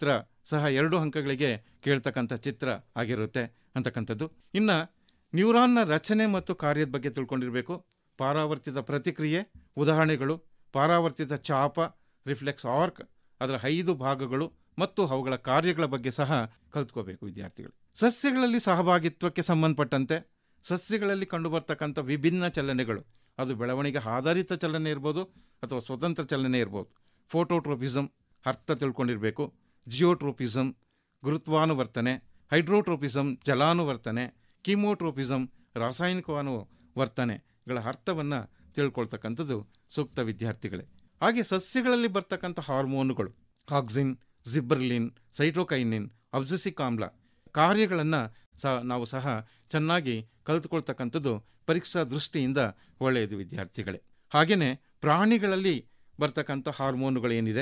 ಸಹ ಎರಡು ಅಂಕಗಳಿಗೆ ಕೇಳ್ತಕ್ಕಂಥ ಚಿತ್ರ ಆಗಿರುತ್ತೆ ಅಂತಕ್ಕಂಥದ್ದು ಇನ್ನು ನ್ಯೂರಾನ್ನ ರಚನೆ ಮತ್ತು ಕಾರ್ಯದ ಬಗ್ಗೆ ತಿಳ್ಕೊಂಡಿರಬೇಕು ಪಾರಾವರ್ತಿತ ಪ್ರತಿಕ್ರಿಯೆ ಉದಾಹರಣೆಗಳು ಪಾರಾವರ್ತಿತ ಚಾಪ ರಿಫ್ಲೆಕ್ಸ್ ಆರ್ಕ್ ಅದರ ಐದು ಭಾಗಗಳು ಮತ್ತು ಅವುಗಳ ಕಾರ್ಯಗಳ ಬಗ್ಗೆ ಸಹ ಕಲ್ತ್ಕೋಬೇಕು ವಿದ್ಯಾರ್ಥಿಗಳು ಸಸ್ಯಗಳಲ್ಲಿ ಸಹಭಾಗಿತ್ವಕ್ಕೆ ಸಂಬಂಧಪಟ್ಟಂತೆ ಸಸ್ಯಗಳಲ್ಲಿ ಕಂಡುಬರ್ತಕ್ಕಂಥ ವಿಭಿನ್ನ ಚಲನೆಗಳು ಅದು ಬೆಳವಣಿಗೆ ಆಧಾರಿತ ಚಲನೆ ಇರ್ಬೋದು ಅಥವಾ ಸ್ವತಂತ್ರ ಚಲನೆ ಇರ್ಬೋದು ಫೋಟೋಟ್ರೋಪಿಸಮ್ ಅರ್ಥ ತಿಳ್ಕೊಂಡಿರಬೇಕು ಜಿಯೋಟ್ರೋಪಿಸಮ್ ಗುರುತ್ವಾನುವರ್ತನೆ ಹೈಡ್ರೋಟ್ರೋಪಿಸಮ್ ಜಲಾನುವರ್ತನೆ ಕೀಮೋಟ್ರೋಪಿಸಮ್ ರಾಸಾಯನಿಕವಾನು ವರ್ತನೆಗಳ ಅರ್ಥವನ್ನು ತಿಳ್ಕೊಳ್ತಕ್ಕಂಥದ್ದು ಸೂಕ್ತ ವಿದ್ಯಾರ್ಥಿಗಳೇ ಹಾಗೆ ಸಸ್ಯಗಳಲ್ಲಿ ಬರ್ತಕ್ಕಂಥ ಹಾರ್ಮೋನುಗಳು ಆಕ್ಸಿನ್ ಜಿಬ್ಬರ್ಲಿನ್ ಸೈಟೋಕೈನಿನ್ ಅಬ್ಸಸಿಕ್ ಆಮ್ಲ ಕಾರ್ಯಗಳನ್ನು ಸಹ ನಾವು ಸಹ ಚೆನ್ನಾಗಿ ಕಲಿತುಕೊಳ್ತಕ್ಕಂಥದ್ದು ಪರೀಕ್ಷಾ ದೃಷ್ಟಿಯಿಂದ ಒಳ್ಳೆಯದು ವಿದ್ಯಾರ್ಥಿಗಳೇ ಹಾಗೆಯೇ ಪ್ರಾಣಿಗಳಲ್ಲಿ ಬರ್ತಕ್ಕಂಥ ಹಾರ್ಮೋನುಗಳೇನಿದೆ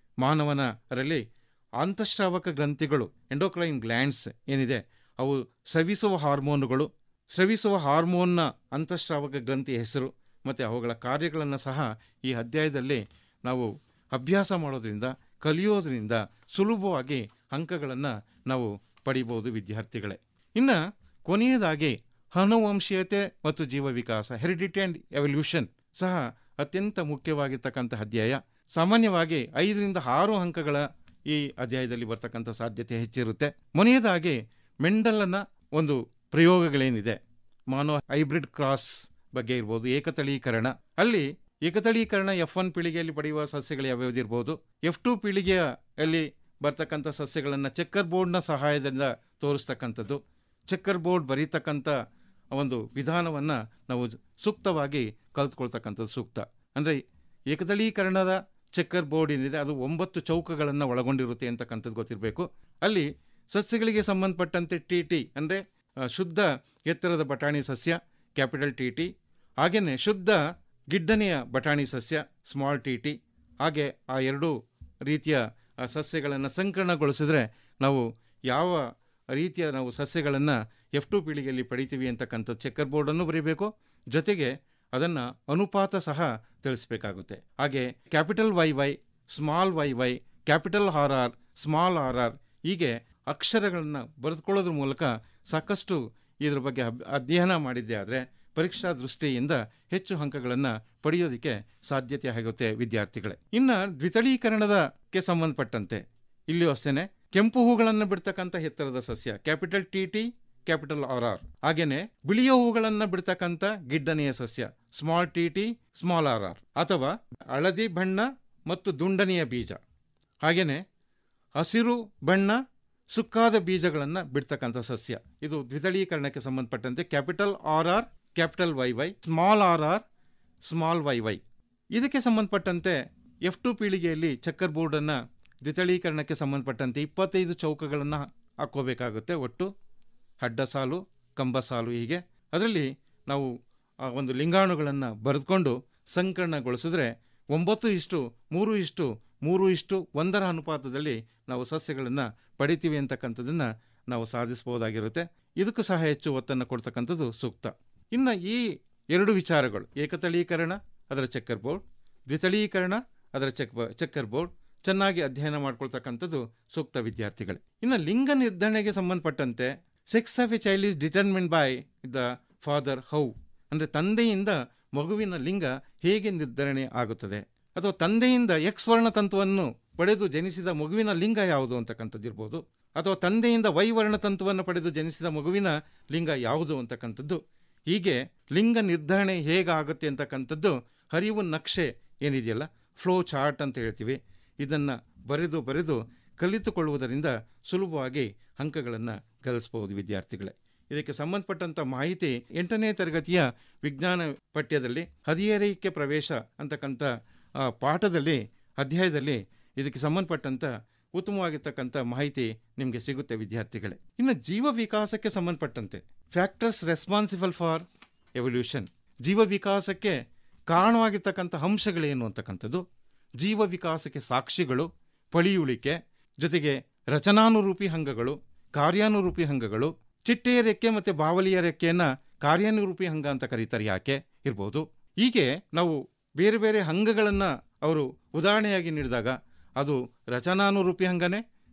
ಮಾನವನರಲ್ಲಿ ಅಂತಃಶ್ರಾವಕ ಗ್ರಂಥಿಗಳು ಎಂಡೋಕ್ರೈನ್ ಗ್ಲ್ಯಾಂಡ್ಸ್ ಏನಿದೆ ಅವು ಸ್ರವಿಸುವ ಹಾರ್ಮೋನುಗಳು ಸ್ರವಿಸುವ ಹಾರ್ಮೋನ್ನ ಅಂತಃಶ್ರಾವಕ ಗ್ರಂಥಿಯ ಹೆಸರು ಮತ್ತು ಅವುಗಳ ಕಾರ್ಯಗಳನ್ನು ಸಹ ಈ ಅಧ್ಯಾಯದಲ್ಲಿ ನಾವು ಅಭ್ಯಾಸ ಮಾಡೋದ್ರಿಂದ ಕಲಿಯೋದ್ರಿಂದ ಸುಲಭವಾಗಿ ಅಂಕಗಳನ್ನು ನಾವು ಪಡಿಬೋದು ವಿದ್ಯಾರ್ಥಿಗಳೇ ಇನ್ನು ಕೊನೆಯದಾಗಿ ಅನುವಂಶೀಯತೆ ಮತ್ತು ಜೀವ ವಿಕಾಸ ಹೆರಿಡಿಟಿ ಆ್ಯಂಡ್ ಎವಲ್ಯೂಷನ್ ಸಹ ಅತ್ಯಂತ ಮುಖ್ಯವಾಗಿರ್ತಕ್ಕಂಥ ಅಧ್ಯಾಯ ಸಾಮಾನ್ಯವಾಗಿ ಐದರಿಂದ ಆರು ಅಂಕಗಳ ಈ ಅಧ್ಯಾಯದಲ್ಲಿ ಬರ್ತಕ್ಕಂಥ ಸಾಧ್ಯತೆ ಹೆಚ್ಚಿರುತ್ತೆ ಮೊನೆಯದಾಗಿ ಮೆಂಡಲನ ಒಂದು ಪ್ರಯೋಗಗಳೇನಿದೆ ಮಾನವ ಹೈಬ್ರಿಡ್ ಕ್ರಾಸ್ ಬಗ್ಗೆ ಇರ್ಬೋದು ಏಕತಳೀಕರಣ ಅಲ್ಲಿ ಏಕತಳೀಕರಣ ಎಫ್ ಒನ್ ಪೀಳಿಗೆಯಲ್ಲಿ ಪಡೆಯುವ ಸಸ್ಯಗಳು ಯಾವ್ಯಾವ್ದು ಇರ್ಬೋದು ಎಫ್ ಟು ಪೀಳಿಗೆಯಲ್ಲಿ ಬರ್ತಕ್ಕಂಥ ಸಸ್ಯಗಳನ್ನು ಚೆಕ್ಕರ್ ಬೋರ್ಡ್ನ ಸಹಾಯದಿಂದ ತೋರಿಸ್ತಕ್ಕಂಥದ್ದು ಚೆಕ್ಕರ್ ಬೋರ್ಡ್ ಬರೀತಕ್ಕಂಥ ಒಂದು ವಿಧಾನವನ್ನು ನಾವು ಸೂಕ್ತವಾಗಿ ಕಲ್ತ್ಕೊಳ್ತಕ್ಕಂಥದ್ದು ಸೂಕ್ತ ಅಂದರೆ ಏಕದಳೀಕರಣದ ಚೆಕ್ಕರ್ ಬೋರ್ಡ್ ಏನಿದೆ ಅದು ಒಂಬತ್ತು ಚೌಕಗಳನ್ನು ಒಳಗೊಂಡಿರುತ್ತೆ ಅಂತಕ್ಕಂಥದ್ದು ಗೊತ್ತಿರಬೇಕು ಅಲ್ಲಿ ಸಸ್ಯಗಳಿಗೆ ಸಂಬಂಧಪಟ್ಟಂತೆ ಟಿ ಟಿ ಅಂದರೆ ಶುದ್ಧ ಎತ್ತರದ ಬಟಾಣಿ ಸಸ್ಯ ಕ್ಯಾಪಿಟಲ್ ಟಿ ಟಿ ಹಾಗೆಯೇ ಶುದ್ಧ ಗಿಡ್ಡನೆಯ ಬಟಾಣಿ ಸಸ್ಯ ಸ್ಮಾಲ್ ಟಿ ಟಿ ಹಾಗೆ ಆ ಎರಡೂ ರೀತಿಯ ಸಸ್ಯಗಳನ್ನು ಸಂಕಲನಗೊಳಿಸಿದ್ರೆ ನಾವು ಯಾವ ರೀತಿಯ ನಾವು ಸಸ್ಯಗಳನ್ನು ಎಫ್ ಟು ಪೀಳಿಗೆಯಲ್ಲಿ ಪಡಿತೀವಿ ಅಂತಕ್ಕಂಥ ಚೆಕ್ಕರ್ ಬೋರ್ಡನ್ನು ಬರೀಬೇಕು ಜೊತೆಗೆ ಅದನ್ನು ಅನುಪಾತ ಸಹ ತಿಳಿಸ್ಬೇಕಾಗುತ್ತೆ ಹಾಗೆ capital Y Y small Y Y capital R R small R R ಹೀಗೆ ಅಕ್ಷರಗಳನ್ನು ಬರೆದುಕೊಳ್ಳೋದ್ರ ಮೂಲಕ ಸಾಕಷ್ಟು ಇದ್ರ ಬಗ್ಗೆ ಅಬ್ ಅಧ್ಯಯನ ಮಾಡಿದ್ದೆ ಆದರೆ ಪರೀಕ್ಷಾ ದೃಷ್ಟಿಯಿಂದ ಹೆಚ್ಚು ಅಂಕಗಳನ್ನು ಪಡೆಯೋದಕ್ಕೆ ಸಾಧ್ಯತೆ ಆಗುತ್ತೆ ವಿದ್ಯಾರ್ಥಿಗಳೇ ಇನ್ನು ದ್ವಿತಳೀಕರಣದಕ್ಕೆ ಸಂಬಂಧಪಟ್ಟಂತೆ ಇಲ್ಲಿಯೂ ಅಷ್ಟೇ ಕೆಂಪು ಹೂಗಳನ್ನು ಬಿಡ್ತಕ್ಕಂಥ ಎತ್ತರದ ಸಸ್ಯ capital T T capital R R ಹಾಗೇನೆ ಬಿಳಿಯ ಹೂಗಳನ್ನು ಬಿಡ್ತಕ್ಕಂಥ ಗಿಡ್ಡನೆಯ ಸಸ್ಯ small T T small R R ಅಥವಾ ಹಳದಿ ಬಣ್ಣ ಮತ್ತು ದುಂಡನೆಯ ಬೀಜ ಹಾಗೇನೆ ಹಸಿರು ಬಣ್ಣ ಸುಕ್ಕಾದ ಬೀಜಗಳನ್ನು ಬಿಡ್ತಕ್ಕಂಥ ಸಸ್ಯ ಇದು ದ್ವಿದಳೀಕರಣಕ್ಕೆ ಸಂಬಂಧಪಟ್ಟಂತೆ capital R R capital Y Y small R R small Y Y ಇದಕ್ಕೆ ಸಂಬಂಧಪಟ್ಟಂತೆ ಎಫ್ ಟು ಪೀಳಿಗೆಯಲ್ಲಿ ಚಕ್ಕರ್ ಬೋರ್ಡನ್ನು ದ್ವಿತಳೀಕರಣಕ್ಕೆ ಸಂಬಂಧಪಟ್ಟಂತೆ ಇಪ್ಪತ್ತೈದು ಚೌಕಗಳನ್ನು ಹಾಕ್ಕೋಬೇಕಾಗುತ್ತೆ ಒಟ್ಟು ಅಡ್ಡ ಸಾಲು ಕಂಬ ಸಾಲು ಹೀಗೆ ಅದರಲ್ಲಿ ನಾವು ಆ ಒಂದು ಲಿಂಗಾಣುಗಳನ್ನು ಬರೆದುಕೊಂಡು ಸಂಕಲನಗೊಳಿಸಿದ್ರೆ ಒಂಬತ್ತು ಇಷ್ಟು ಮೂರು ಇಷ್ಟು ಮೂರು ಇಷ್ಟು ಒಂದರ ಅನುಪಾತದಲ್ಲಿ ನಾವು ಸಸ್ಯಗಳನ್ನು ಪಡಿತೀವಿ ಅಂತಕ್ಕಂಥದ್ದನ್ನು ನಾವು ಸಾಧಿಸ್ಬೋದಾಗಿರುತ್ತೆ ಇದಕ್ಕೂ ಸಹ ಹೆಚ್ಚು ಒತ್ತನ್ನು ಕೊಡ್ತಕ್ಕಂಥದ್ದು ಸೂಕ್ತ ಇನ್ನು ಈ ಎರಡು ವಿಚಾರಗಳು ಏಕತಳೀಕರಣ ಅದರ ಚೆಕ್ಕರ್ ಬೋರ್ಡ್ ದ್ವಿತಳೀಕರಣ ಅದರ ಚೆಕ್ ಚೆಕ್ಕರ್ ಬೋರ್ಡ್ ಚೆನ್ನಾಗಿ ಅಧ್ಯಯನ ಮಾಡ್ಕೊಳ್ತಕ್ಕಂಥದ್ದು ಸೂಕ್ತ ವಿದ್ಯಾರ್ಥಿಗಳೇ ಇನ್ನು ಲಿಂಗ ನಿರ್ಧರಣೆಗೆ ಸಂಬಂಧಪಟ್ಟಂತೆ sex of a child is determine by the father how ಅಂದರೆ ತಂದೆಯಿಂದ ಮಗುವಿನ ಲಿಂಗ ಹೇಗೆ ನಿರ್ಧರಣೆ ಆಗುತ್ತದೆ ಅಥವಾ ತಂದೆಯಿಂದ ಎಕ್ಸ್ ವರ್ಣತಂತುವನ್ನು ಪಡೆದು ಜನಿಸಿದ ಮಗುವಿನ ಲಿಂಗ ಯಾವುದು ಅಂತಕ್ಕಂಥದ್ದು ಇರ್ಬೋದು ಅಥವಾ ತಂದೆಯಿಂದ ವೈ ವರ್ಣತಂತುವನ್ನು ಪಡೆದು ಜನಿಸಿದ ಮಗುವಿನ ಲಿಂಗ ಯಾವುದು ಅಂತಕ್ಕಂಥದ್ದು ಹೀಗೆ ಲಿಂಗ ನಿರ್ಧರಣೆ ಹೇಗಾಗುತ್ತೆ ಅಂತಕ್ಕಂಥದ್ದು ಹರಿವು ನಕ್ಷೆ ಏನಿದೆಯಲ್ಲ ಫ್ಲೋ ಚಾರ್ಟ್ ಅಂತ ಹೇಳ್ತೀವಿ ಇದನ್ನು ಬರೆದು ಬರೆದು ಕಲಿತುಕೊಳ್ಳುವುದರಿಂದ ಸುಲಭವಾಗಿ ಅಂಕಗಳನ್ನು ಗಳಿಸ್ಬೋದು ವಿದ್ಯಾರ್ಥಿಗಳೇ ಇದಕ್ಕೆ ಸಂಬಂಧಪಟ್ಟಂಥ ಮಾಹಿತಿ ಎಂಟನೇ ತರಗತಿಯ ವಿಜ್ಞಾನ ಪಠ್ಯದಲ್ಲಿ ಹದಿಹರೆಯಕ್ಕೆ ಪ್ರವೇಶ ಅಂತಕ್ಕಂಥ ಆ, ಪಾಠದಲ್ಲಿ ಅಧ್ಯಾಯದಲ್ಲಿ ಇದಕ್ಕೆ ಸಂಬಂಧಪಟ್ಟಂಥ ಉತ್ತಮವಾಗಿರ್ತಕ್ಕಂಥ ಮಾಹಿತಿ ನಿಮಗೆ ಸಿಗುತ್ತೆ ವಿದ್ಯಾರ್ಥಿಗಳೇ ಇನ್ನು ಜೀವ ವಿಕಾಸಕ್ಕೆ ಸಂಬಂಧಪಟ್ಟಂತೆ ಫ್ಯಾಕ್ಟರ್ಸ್ ರೆಸ್ಪಾನ್ಸಿಬಲ್ ಫಾರ್ ಎವಲ್ಯೂಷನ್ ಜೀವ ವಿಕಾಸಕ್ಕೆ ಕಾರಣವಾಗಿರ್ತಕ್ಕಂಥ ಅಂಶಗಳೇನು ಅಂತಕ್ಕಂಥದ್ದು ಜೀವ ವಿಕಾಸಕ್ಕೆ ಸಾಕ್ಷಿಗಳು ಪಳಿಯುಳಿಕೆ ಜೊತೆಗೆ ರಚನಾನುರೂಪಿ ಅಂಗಗಳು ಕಾರ್ಯಾನುರೂಪಿ ಅಂಗಗಳು ಚಿಟ್ಟೆಯ ರೆಕ್ಕೆ ಮತ್ತು ಬಾವಲಿಯ ರೆಕ್ಕೆಯನ್ನು ಕಾರ್ಯಾನುರೂಪಿ ಅಂಗ ಅಂತ ಕರೀತಾರೆ ಯಾಕೆ ಇರ್ಬೋದು ಹೀಗೆ ನಾವು ಬೇರೆ ಬೇರೆ ಅಂಗಗಳನ್ನು ಅವರು ಉದಾಹರಣೆಯಾಗಿ ನೀಡಿದಾಗ ಅದು ರಚನಾನುರೂಪಿ ಅಂಗನೇ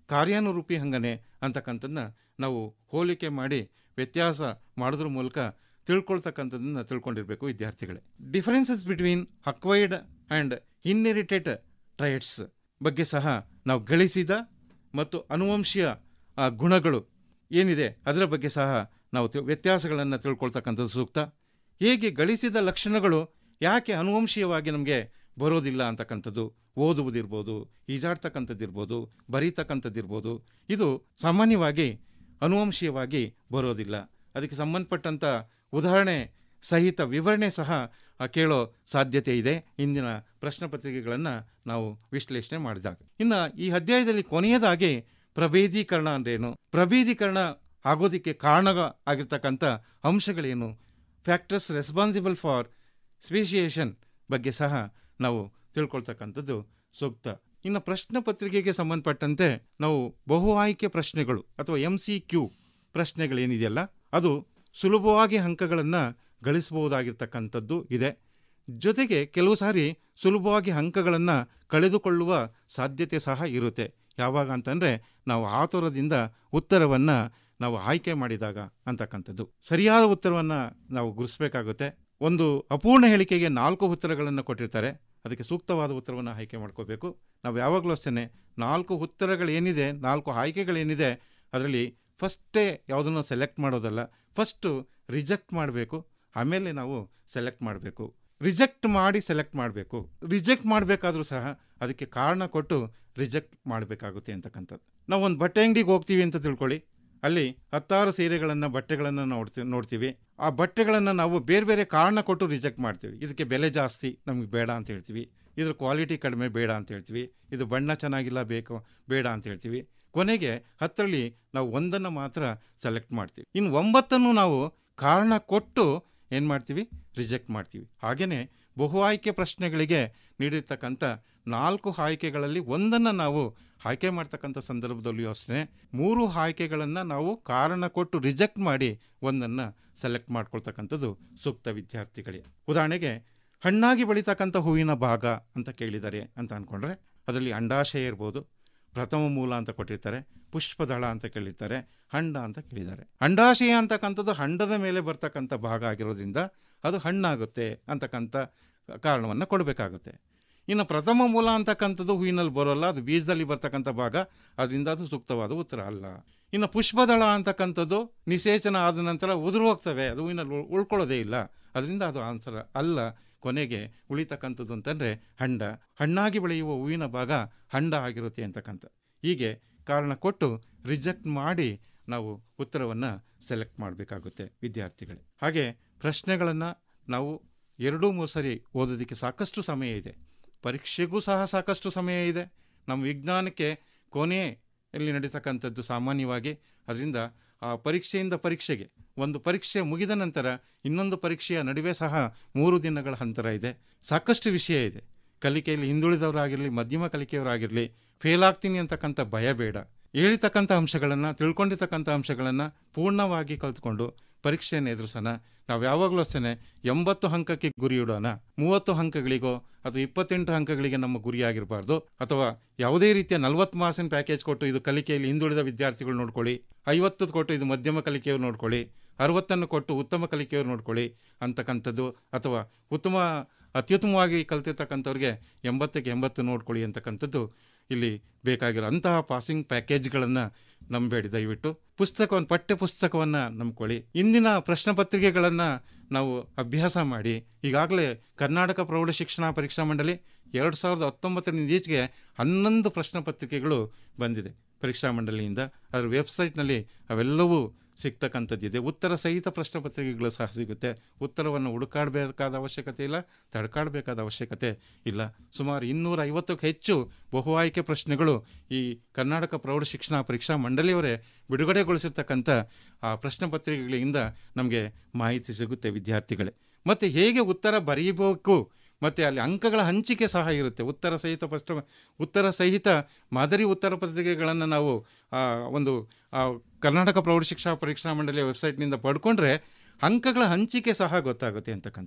ಕಾರ್ಯಾನುರೂಪಿ ಹಂಗನೆ ಅಂತಕ್ಕಂಥದ್ದನ್ನ ನಾವು ಹೋಲಿಕೆ ಮಾಡಿ ವ್ಯತ್ಯಾಸ ಮಾಡೋದ್ರ ಮೂಲಕ ತಿಳ್ಕೊಳ್ತಕ್ಕಂಥದ್ದನ್ನ ತಿಳ್ಕೊಂಡಿರಬೇಕು ವಿದ್ಯಾರ್ಥಿಗಳೇ differences between acquired and inherited traits ಬಗ್ಗೆ ಸಹ ನಾವು ಗಳಿಸಿದ ಮತ್ತು ಅನುವಂಶೀಯ ಆ, ಗುಣಗಳು ಏನಿದೆ ಅದರ ಬಗ್ಗೆ ಸಹ ನಾವು ತಿ- ವ್ಯತ್ಯಾಸಗಳನ್ನು ತಿಳ್ಕೊಳ್ತಕ್ಕಂಥದ್ದು ಸೂಕ್ತ ಹೇಗೆ ಗಳಿಸಿದ ಲಕ್ಷಣಗಳು ಯಾಕೆ ಅನುವಂಶೀಯವಾಗಿ ನಮಗೆ ಬರೋದಿಲ್ಲ ಅಂತಕ್ಕಂಥದ್ದು ಓದುವುದಿರ್ಬೋದು ಈಜಾಡ್ತಕ್ಕಂಥದ್ದಿರ್ಬೋದು ಬರೀತಕ್ಕಂಥದ್ದಿರ್ಬೋದು ಇದು ಸಾಮಾನ್ಯವಾಗಿ ಅನುವಂಶೀಯವಾಗಿ ಬರೋದಿಲ್ಲ ಅದಕ್ಕೆ ಸಂಬಂಧಪಟ್ಟಂಥ ಉದಾಹರಣೆ ಸಹಿತ ವಿವರಣೆ ಸಹ ಆ, ಕೇಳೋ ಸಾಧ್ಯತೆ ಇದೆ ಇಂದಿನ ಪ್ರಶ್ನೆ ಪತ್ರಿಕೆಗಳನ್ನು ನಾವು ವಿಶ್ಲೇಷಣೆ ಮಾಡಿದಾಗ ಇನ್ನು ಈ ಅಧ್ಯಾಯದಲ್ಲಿ ಕೊನೆಯದಾಗಿ ಪ್ರಭೇದೀಕರಣ ಅಂದ್ರೇನು ಪ್ರಭೇದೀಕರಣ ಆಗೋದಕ್ಕೆ ಕಾರಣ ಆಗಿರ್ತಕ್ಕಂಥ ಅಂಶಗಳೇನು ಫ್ಯಾಕ್ಟರ್ಸ್ ರೆಸ್ಪಾನ್ಸಿಬಲ್ ಫಾರ್ ಸ್ಪೀಸಿಯೇಷನ್ ಬಗ್ಗೆ ಸಹ ನಾವು ತಿಳ್ಕೊಳ್ತಕ್ಕಂಥದ್ದು ಸೂಕ್ತ ಇನ್ನು ಪ್ರಶ್ನೆ ಪತ್ರಿಕೆಗೆ ಸಂಬಂಧಪಟ್ಟಂತೆ ನಾವು ಬಹು ಆಯ್ಕೆ ಪ್ರಶ್ನೆಗಳು ಅಥವಾ ಎಂ ಸಿ ಕ್ಯೂ ಪ್ರಶ್ನೆಗಳೇನಿದೆಯಲ್ಲ ಅದು ಸುಲಭವಾಗಿ ಅಂಕಗಳನ್ನು ಗಳಿಸಬಹುದಾಗಿರ್ತಕ್ಕಂಥದ್ದು ಇದೆ ಜೊತೆಗೆ ಕೆಲವು ಸಾರಿ ಸುಲಭವಾಗಿ ಅಂಕಗಳನ್ನು ಕಳೆದುಕೊಳ್ಳುವ ಸಾಧ್ಯತೆ ಸಹ ಇರುತ್ತೆ ಯಾವಾಗ ಅಂತಂದರೆ ನಾವು ಆತುರದಿಂದ ಉತ್ತರವನ್ನು ನಾವು ಆಯ್ಕೆ ಮಾಡಿದಾಗ ಅಂತಕ್ಕಂಥದ್ದು ಸರಿಯಾದ ಉತ್ತರವನ್ನು ನಾವು ಗುರುತಿಸಬೇಕಾಗುತ್ತೆ ಒಂದು ಅಪೂರ್ಣ ಹೇಳಿಕೆಗೆ ನಾಲ್ಕು ಉತ್ತರಗಳನ್ನು ಕೊಟ್ಟಿರ್ತಾರೆ ಅದಕ್ಕೆ ಸೂಕ್ತವಾದ ಉತ್ತರವನ್ನು ಆಯ್ಕೆ ಮಾಡ್ಕೋಬೇಕು ನಾವು ಯಾವಾಗಲೂ ಅಷ್ಟೇ ನಾಲ್ಕು ಉತ್ತರಗಳೇನಿದೆ ನಾಲ್ಕು ಆಯ್ಕೆಗಳೇನಿದೆ ಅದರಲ್ಲಿ ಫಸ್ಟೇ ಯಾವುದನ್ನು ಸೆಲೆಕ್ಟ್ ಮಾಡೋದಲ್ಲ ಫಸ್ಟು ರಿಜೆಕ್ಟ್ ಮಾಡಬೇಕು ಆಮೇಲೆ ನಾವು ಸೆಲೆಕ್ಟ್ ಮಾಡಬೇಕು ರಿಜೆಕ್ಟ್ ಮಾಡಿ ಸೆಲೆಕ್ಟ್ ಮಾಡಬೇಕು ರಿಜೆಕ್ಟ್ ಮಾಡಬೇಕಾದ್ರೂ ಸಹ ಅದಕ್ಕೆ ಕಾರಣ ಕೊಟ್ಟು ರಿಜೆಕ್ಟ್ ಮಾಡಬೇಕಾಗುತ್ತೆ ಅಂತಕ್ಕಂಥದ್ದು ನಾವು ಒಂದು ಬಟ್ಟೆ ಅಂಗಡಿಗೆ ಹೋಗ್ತೀವಿ ಅಂತ ತಿಳ್ಕೊಳ್ಳಿ ಅಲ್ಲಿ ಹತ್ತಾರು ಸೀರೆಗಳನ್ನು ಬಟ್ಟೆಗಳನ್ನು ನೋಡ್ತೀವಿ ನೋಡ್ತೀವಿ ಆ ಬಟ್ಟೆಗಳನ್ನು ನಾವು ಬೇರೆ ಬೇರೆ ಕಾರಣ ಕೊಟ್ಟು ರಿಜೆಕ್ಟ್ ಮಾಡ್ತೀವಿ ಇದಕ್ಕೆ ಬೆಲೆ ಜಾಸ್ತಿ ನಮಗೆ ಬೇಡ ಅಂತ ಹೇಳ್ತೀವಿ ಇದ್ರ ಕ್ವಾಲಿಟಿ ಕಡಿಮೆ ಬೇಡ ಅಂತ ಹೇಳ್ತೀವಿ ಇದು ಬಣ್ಣ ಚೆನ್ನಾಗಿಲ್ಲ ಬೇಕು ಬೇಡ ಅಂತ ಹೇಳ್ತೀವಿ ಕೊನೆಗೆ ಹತ್ತರಲ್ಲಿ ನಾವು ಒಂದನ್ನು ಮಾತ್ರ ಸೆಲೆಕ್ಟ್ ಮಾಡ್ತೀವಿ ಇನ್ನು ಒಂಬತ್ತನ್ನು ನಾವು ಕಾರಣ ಕೊಟ್ಟು ಏನು ಮಾಡ್ತೀವಿ ರಿಜೆಕ್ಟ್ ಮಾಡ್ತೀವಿ ಹಾಗೆಯೇ ಬಹು ಆಯ್ಕೆ ಪ್ರಶ್ನೆಗಳಿಗೆ ನೀಡಿರ್ತಕ್ಕಂಥ ನಾಲ್ಕು ಆಯ್ಕೆಗಳಲ್ಲಿ ಒಂದನ್ನು ನಾವು ಆಯ್ಕೆ ಮಾಡ್ತಕ್ಕಂಥ ಸಂದರ್ಭದಲ್ಲಿಯೂ ಅಷ್ಟೇ ಮೂರು ಆಯ್ಕೆಗಳನ್ನು ನಾವು ಕಾರಣ ಕೊಟ್ಟು ರಿಜೆಕ್ಟ್ ಮಾಡಿ ಒಂದನ್ನು ಸೆಲೆಕ್ಟ್ ಮಾಡ್ಕೊಳ್ತಕ್ಕಂಥದ್ದು ಸೂಕ್ತ ವಿದ್ಯಾರ್ಥಿಗಳಿಗೆ ಉದಾಹರಣೆಗೆ ಹಣ್ಣಾಗಿ ಬೆಳೀತಕ್ಕಂಥ ಹೂವಿನ ಭಾಗ ಅಂತ ಕೇಳಿದ್ದಾರೆ ಅಂತ ಅಂದ್ಕೊಂಡ್ರೆ ಅದರಲ್ಲಿ ಅಂಡಾಶಯ ಇರ್ಬೋದು ಪ್ರಥಮ ಮೂಲ ಅಂತ ಕೊಟ್ಟಿರ್ತಾರೆ ಪುಷ್ಪದಳ ಅಂತ ಕೇಳಿರ್ತಾರೆ ಹಂಡ ಅಂತ ಕೇಳಿದ್ದಾರೆ ಅಂಡಾಶಯ ಅಂತಕ್ಕಂಥದ್ದು ಹಂಡದ ಮೇಲೆ ಬರ್ತಕ್ಕಂಥ ಭಾಗ ಆಗಿರೋದ್ರಿಂದ ಅದು ಹಣ್ಣಾಗುತ್ತೆ ಅಂತಕ್ಕಂಥ ಕಾರಣವನ್ನು ಕೊಡಬೇಕಾಗುತ್ತೆ ಇನ್ನು ಪ್ರಥಮ ಮೂಲ ಅಂತಕ್ಕಂಥದ್ದು ಹೂವಿನಲ್ಲಿ ಬರೋಲ್ಲ ಅದು ಬೀಜದಲ್ಲಿ ಬರ್ತಕ್ಕಂಥ ಭಾಗ ಅದರಿಂದ ಅದು ಸೂಕ್ತವಾದ ಉತ್ತರ ಅಲ್ಲ ಇನ್ನು ಪುಷ್ಪದಳ ಅಂತಕ್ಕಂಥದ್ದು ನಿಷೇಚನ ಆದ ನಂತರ ಉದುರು ಹೋಗ್ತವೆ ಅದು ಹೂವಿನಲ್ಲಿ ಉಳ್- ಉಳ್ಕೊಳ್ಳೋದೇ ಇಲ್ಲ ಅದರಿಂದ ಅದು ಆನ್ಸರ್ ಅಲ್ಲ ಕೊನೆಗೆ ಉಳಿತಕ್ಕಂಥದ್ದು ಅಂತಂದರೆ ಹಂಡ ಹಣ್ಣಾಗಿ ಬೆಳೆಯುವ ಹೂವಿನ ಭಾಗ ಹಂಡ ಆಗಿರುತ್ತೆ ಅಂತಕ್ಕಂಥ ಹೀಗೆ ಕಾರಣ ಕೊಟ್ಟು ರಿಜೆಕ್ಟ್ ಮಾಡಿ ನಾವು ಉತ್ತರವನ್ನು ಸೆಲೆಕ್ಟ್ ಮಾಡಬೇಕಾಗುತ್ತೆ ವಿದ್ಯಾರ್ಥಿಗಳೇ ಹಾಗೆ ಪ್ರಶ್ನೆಗಳನ್ನು ನಾವು ಎರಡೂ ಮೂರು ಸರಿ ಓದೋದಕ್ಕೆ ಸಾಕಷ್ಟು ಸಮಯ ಇದೆ ಪರೀಕ್ಷೆಗೂ ಸಹ ಸಾಕಷ್ಟು ಸಮಯ ಇದೆ ನಮ್ಮ ವಿಜ್ಞಾನಕ್ಕೆ ಕೊನೆಯಲ್ಲಿ ನಡೀತಕ್ಕಂಥದ್ದು ಸಾಮಾನ್ಯವಾಗಿ ಅದರಿಂದ ಆ ಪರೀಕ್ಷೆಯಿಂದ ಪರೀಕ್ಷೆಗೆ ಒಂದು ಪರೀಕ್ಷೆ ಮುಗಿದ ನಂತರ ಇನ್ನೊಂದು ಪರೀಕ್ಷೆಯ ನಡುವೆ ಸಹ ಮೂರು ದಿನಗಳ ಅಂತರ ಇದೆ ಸಾಕಷ್ಟು ವಿಷಯ ಇದೆ ಕಲಿಕೆಯಲ್ಲಿ ಹಿಂದುಳಿದವರಾಗಿರಲಿ ಮಧ್ಯಮ ಕಲಿಕೆಯವರಾಗಿರಲಿ ಫೇಲ್ ಆಗ್ತೀನಿ ಅಂತಕ್ಕಂಥ ಭಯ ಬೇಡ ಹೇಳಿರ್ತಕ್ಕಂಥ ಅಂಶಗಳನ್ನು ತಿಳ್ಕೊಂಡಿರ್ತಕ್ಕಂಥ ಅಂಶಗಳನ್ನು ಪೂರ್ಣವಾಗಿ ಕಲ್ತ್ಕೊಂಡು ಪರೀಕ್ಷೆಯನ್ನು ಎದುರಿಸೋಣ ನಾವು ಯಾವಾಗಲೂ ಅಷ್ಟೇ ಎಂಬತ್ತು ಅಂಕಕ್ಕೆ ಗುರಿ ಇಡೋಣ ಮೂವತ್ತು ಅಂಕಗಳಿಗೋ ಅಥವಾ ಇಪ್ಪತ್ತೆಂಟು ಅಂಕಗಳಿಗೆ ನಮ್ಮ ಗುರಿಯಾಗಿರಬಾರ್ದು ಅಥವಾ ಯಾವುದೇ ರೀತಿಯ ನಲ್ವತ್ತು ಮಾರ್ಕ್ಸಿನ ಪ್ಯಾಕೇಜ್ ಕೊಟ್ಟು ಇದು ಕಲಿಕೆಯಲ್ಲಿ ಹಿಂದುಳಿದ ವಿದ್ಯಾರ್ಥಿಗಳು ನೋಡ್ಕೊಳ್ಳಿ ಐವತ್ತು ಕೊಟ್ಟು ಇದು ಮಧ್ಯಮ ಕಲಿಕೆಯವ್ರು ನೋಡ್ಕೊಳ್ಳಿ ಅರವತ್ತನ್ನು ಕೊಟ್ಟು ಉತ್ತಮ ಕಲಿಕೆಯವ್ರು ನೋಡ್ಕೊಳ್ಳಿ ಅಂತಕ್ಕಂಥದ್ದು ಅಥವಾ ಉತ್ತಮ ಅತ್ಯುತ್ತಮವಾಗಿ ಕಲ್ತಿರ್ತಕ್ಕಂಥವ್ರಿಗೆ ಎಂಬತ್ತಕ್ಕೆ ಎಂಬತ್ತು ನೋಡ್ಕೊಳ್ಳಿ ಅಂತಕ್ಕಂಥದ್ದು ಇಲ್ಲಿ ಬೇಕಾಗಿರೋ ಅಂತಹ ಪಾಸಿಂಗ್ ಪ್ಯಾಕೇಜ್ಗಳನ್ನು ನಂಬೇಡಿ ದಯವಿಟ್ಟು ಪುಸ್ತಕವನ್ನು ಪಠ್ಯ ಪುಸ್ತಕವನ್ನು ನಂಬ್ಕೊಳ್ಳಿ ಇಂದಿನ ಪ್ರಶ್ನೆ ಪತ್ರಿಕೆಗಳನ್ನು ನಾವು ಅಭ್ಯಾಸ ಮಾಡಿ ಈಗಾಗಲೇ ಕರ್ನಾಟಕ ಪ್ರೌಢ ಶಿಕ್ಷಣ ಪರೀಕ್ಷಾ ಮಂಡಳಿ ಎರಡು ಸಾವಿರದ ಹತ್ತೊಂಬತ್ತರಿಂದ ಈಚೆಗೆ ಹನ್ನೊಂದು ಪ್ರಶ್ನೆ ಪತ್ರಿಕೆಗಳು ಬಂದಿದೆ ಪರೀಕ್ಷಾ ಮಂಡಳಿಯಿಂದ ಅದರ ವೆಬ್ಸೈಟ್ನಲ್ಲಿ ಅವೆಲ್ಲವೂ ಸಿಗ್ತಕ್ಕಂಥದ್ದಿದೆ ಉತ್ತರ ಸಹಿತ ಪ್ರಶ್ನೆ ಪತ್ರಿಕೆಗಳು ಸಹ ಸಿಗುತ್ತೆ ಉತ್ತರವನ್ನು ಹುಡುಕಾಡಬೇಕಾದ ಅವಶ್ಯಕತೆ ಇಲ್ಲ ತಡ್ಕಾಡಬೇಕಾದ ಅವಶ್ಯಕತೆ ಇಲ್ಲ ಸುಮಾರು ಇನ್ನೂರ ಐವತ್ತಕ್ಕೂ ಹೆಚ್ಚು ಬಹು ಆಯ್ಕೆ ಪ್ರಶ್ನೆಗಳು ಈ ಕರ್ನಾಟಕ ಪ್ರೌಢ ಶಿಕ್ಷಣ ಪರೀಕ್ಷಾ ಮಂಡಳಿಯವರೇ ಬಿಡುಗಡೆಗೊಳಿಸಿರ್ತಕ್ಕಂಥ ಆ ಪ್ರಶ್ನೆ ಪತ್ರಿಕೆಗಳಿಂದ ನಮಗೆ ಮಾಹಿತಿ ಸಿಗುತ್ತೆ ವಿದ್ಯಾರ್ಥಿಗಳೇ ಮತ್ತು ಹೇಗೆ ಉತ್ತರ ಬರೀಬೇಕು ಮತ್ತು ಅಲ್ಲಿ ಅಂಕಗಳ ಹಂಚಿಕೆ ಸಹ ಇರುತ್ತೆ ಉತ್ತರ ಸಹಿತ ಫಸ್ಟ್ ಉತ್ತರ ಸಹಿತ ಮಾದರಿ ಉತ್ತರ ಪತ್ರಿಕೆಗಳನ್ನು ನಾವು ಆ, ಒಂದು ಆ, ಕರ್ನಾಟಕ ಪ್ರೌಢ ಶಿಕ್ಷಣ ಪರೀಕ್ಷಾ ಮಂಡಳಿಯ ವೆಬ್ಸೈಟ್ನಿಂದ ಪಡ್ಕೊಂಡ್ರೆ ಅಂಕಗಳ ಹಂಚಿಕೆ ಸಹ ಗೊತ್ತಾಗುತ್ತೆ ಅಂತಕ್ಕಂಥದ್ದು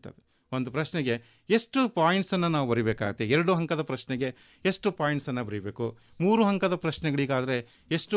ಒಂದು ಪ್ರಶ್ನೆಗೆ ಎಷ್ಟು ಪಾಯಿಂಟ್ಸನ್ನು ನಾವು ಬರೀಬೇಕಾಗುತ್ತೆ ಎರಡು ಅಂಕದ ಪ್ರಶ್ನೆಗೆ ಎಷ್ಟು ಪಾಯಿಂಟ್ಸನ್ನು ಬರೀಬೇಕು ಮೂರು ಅಂಕದ ಪ್ರಶ್ನೆಗಳಿಗಾದರೆ ಎಷ್ಟು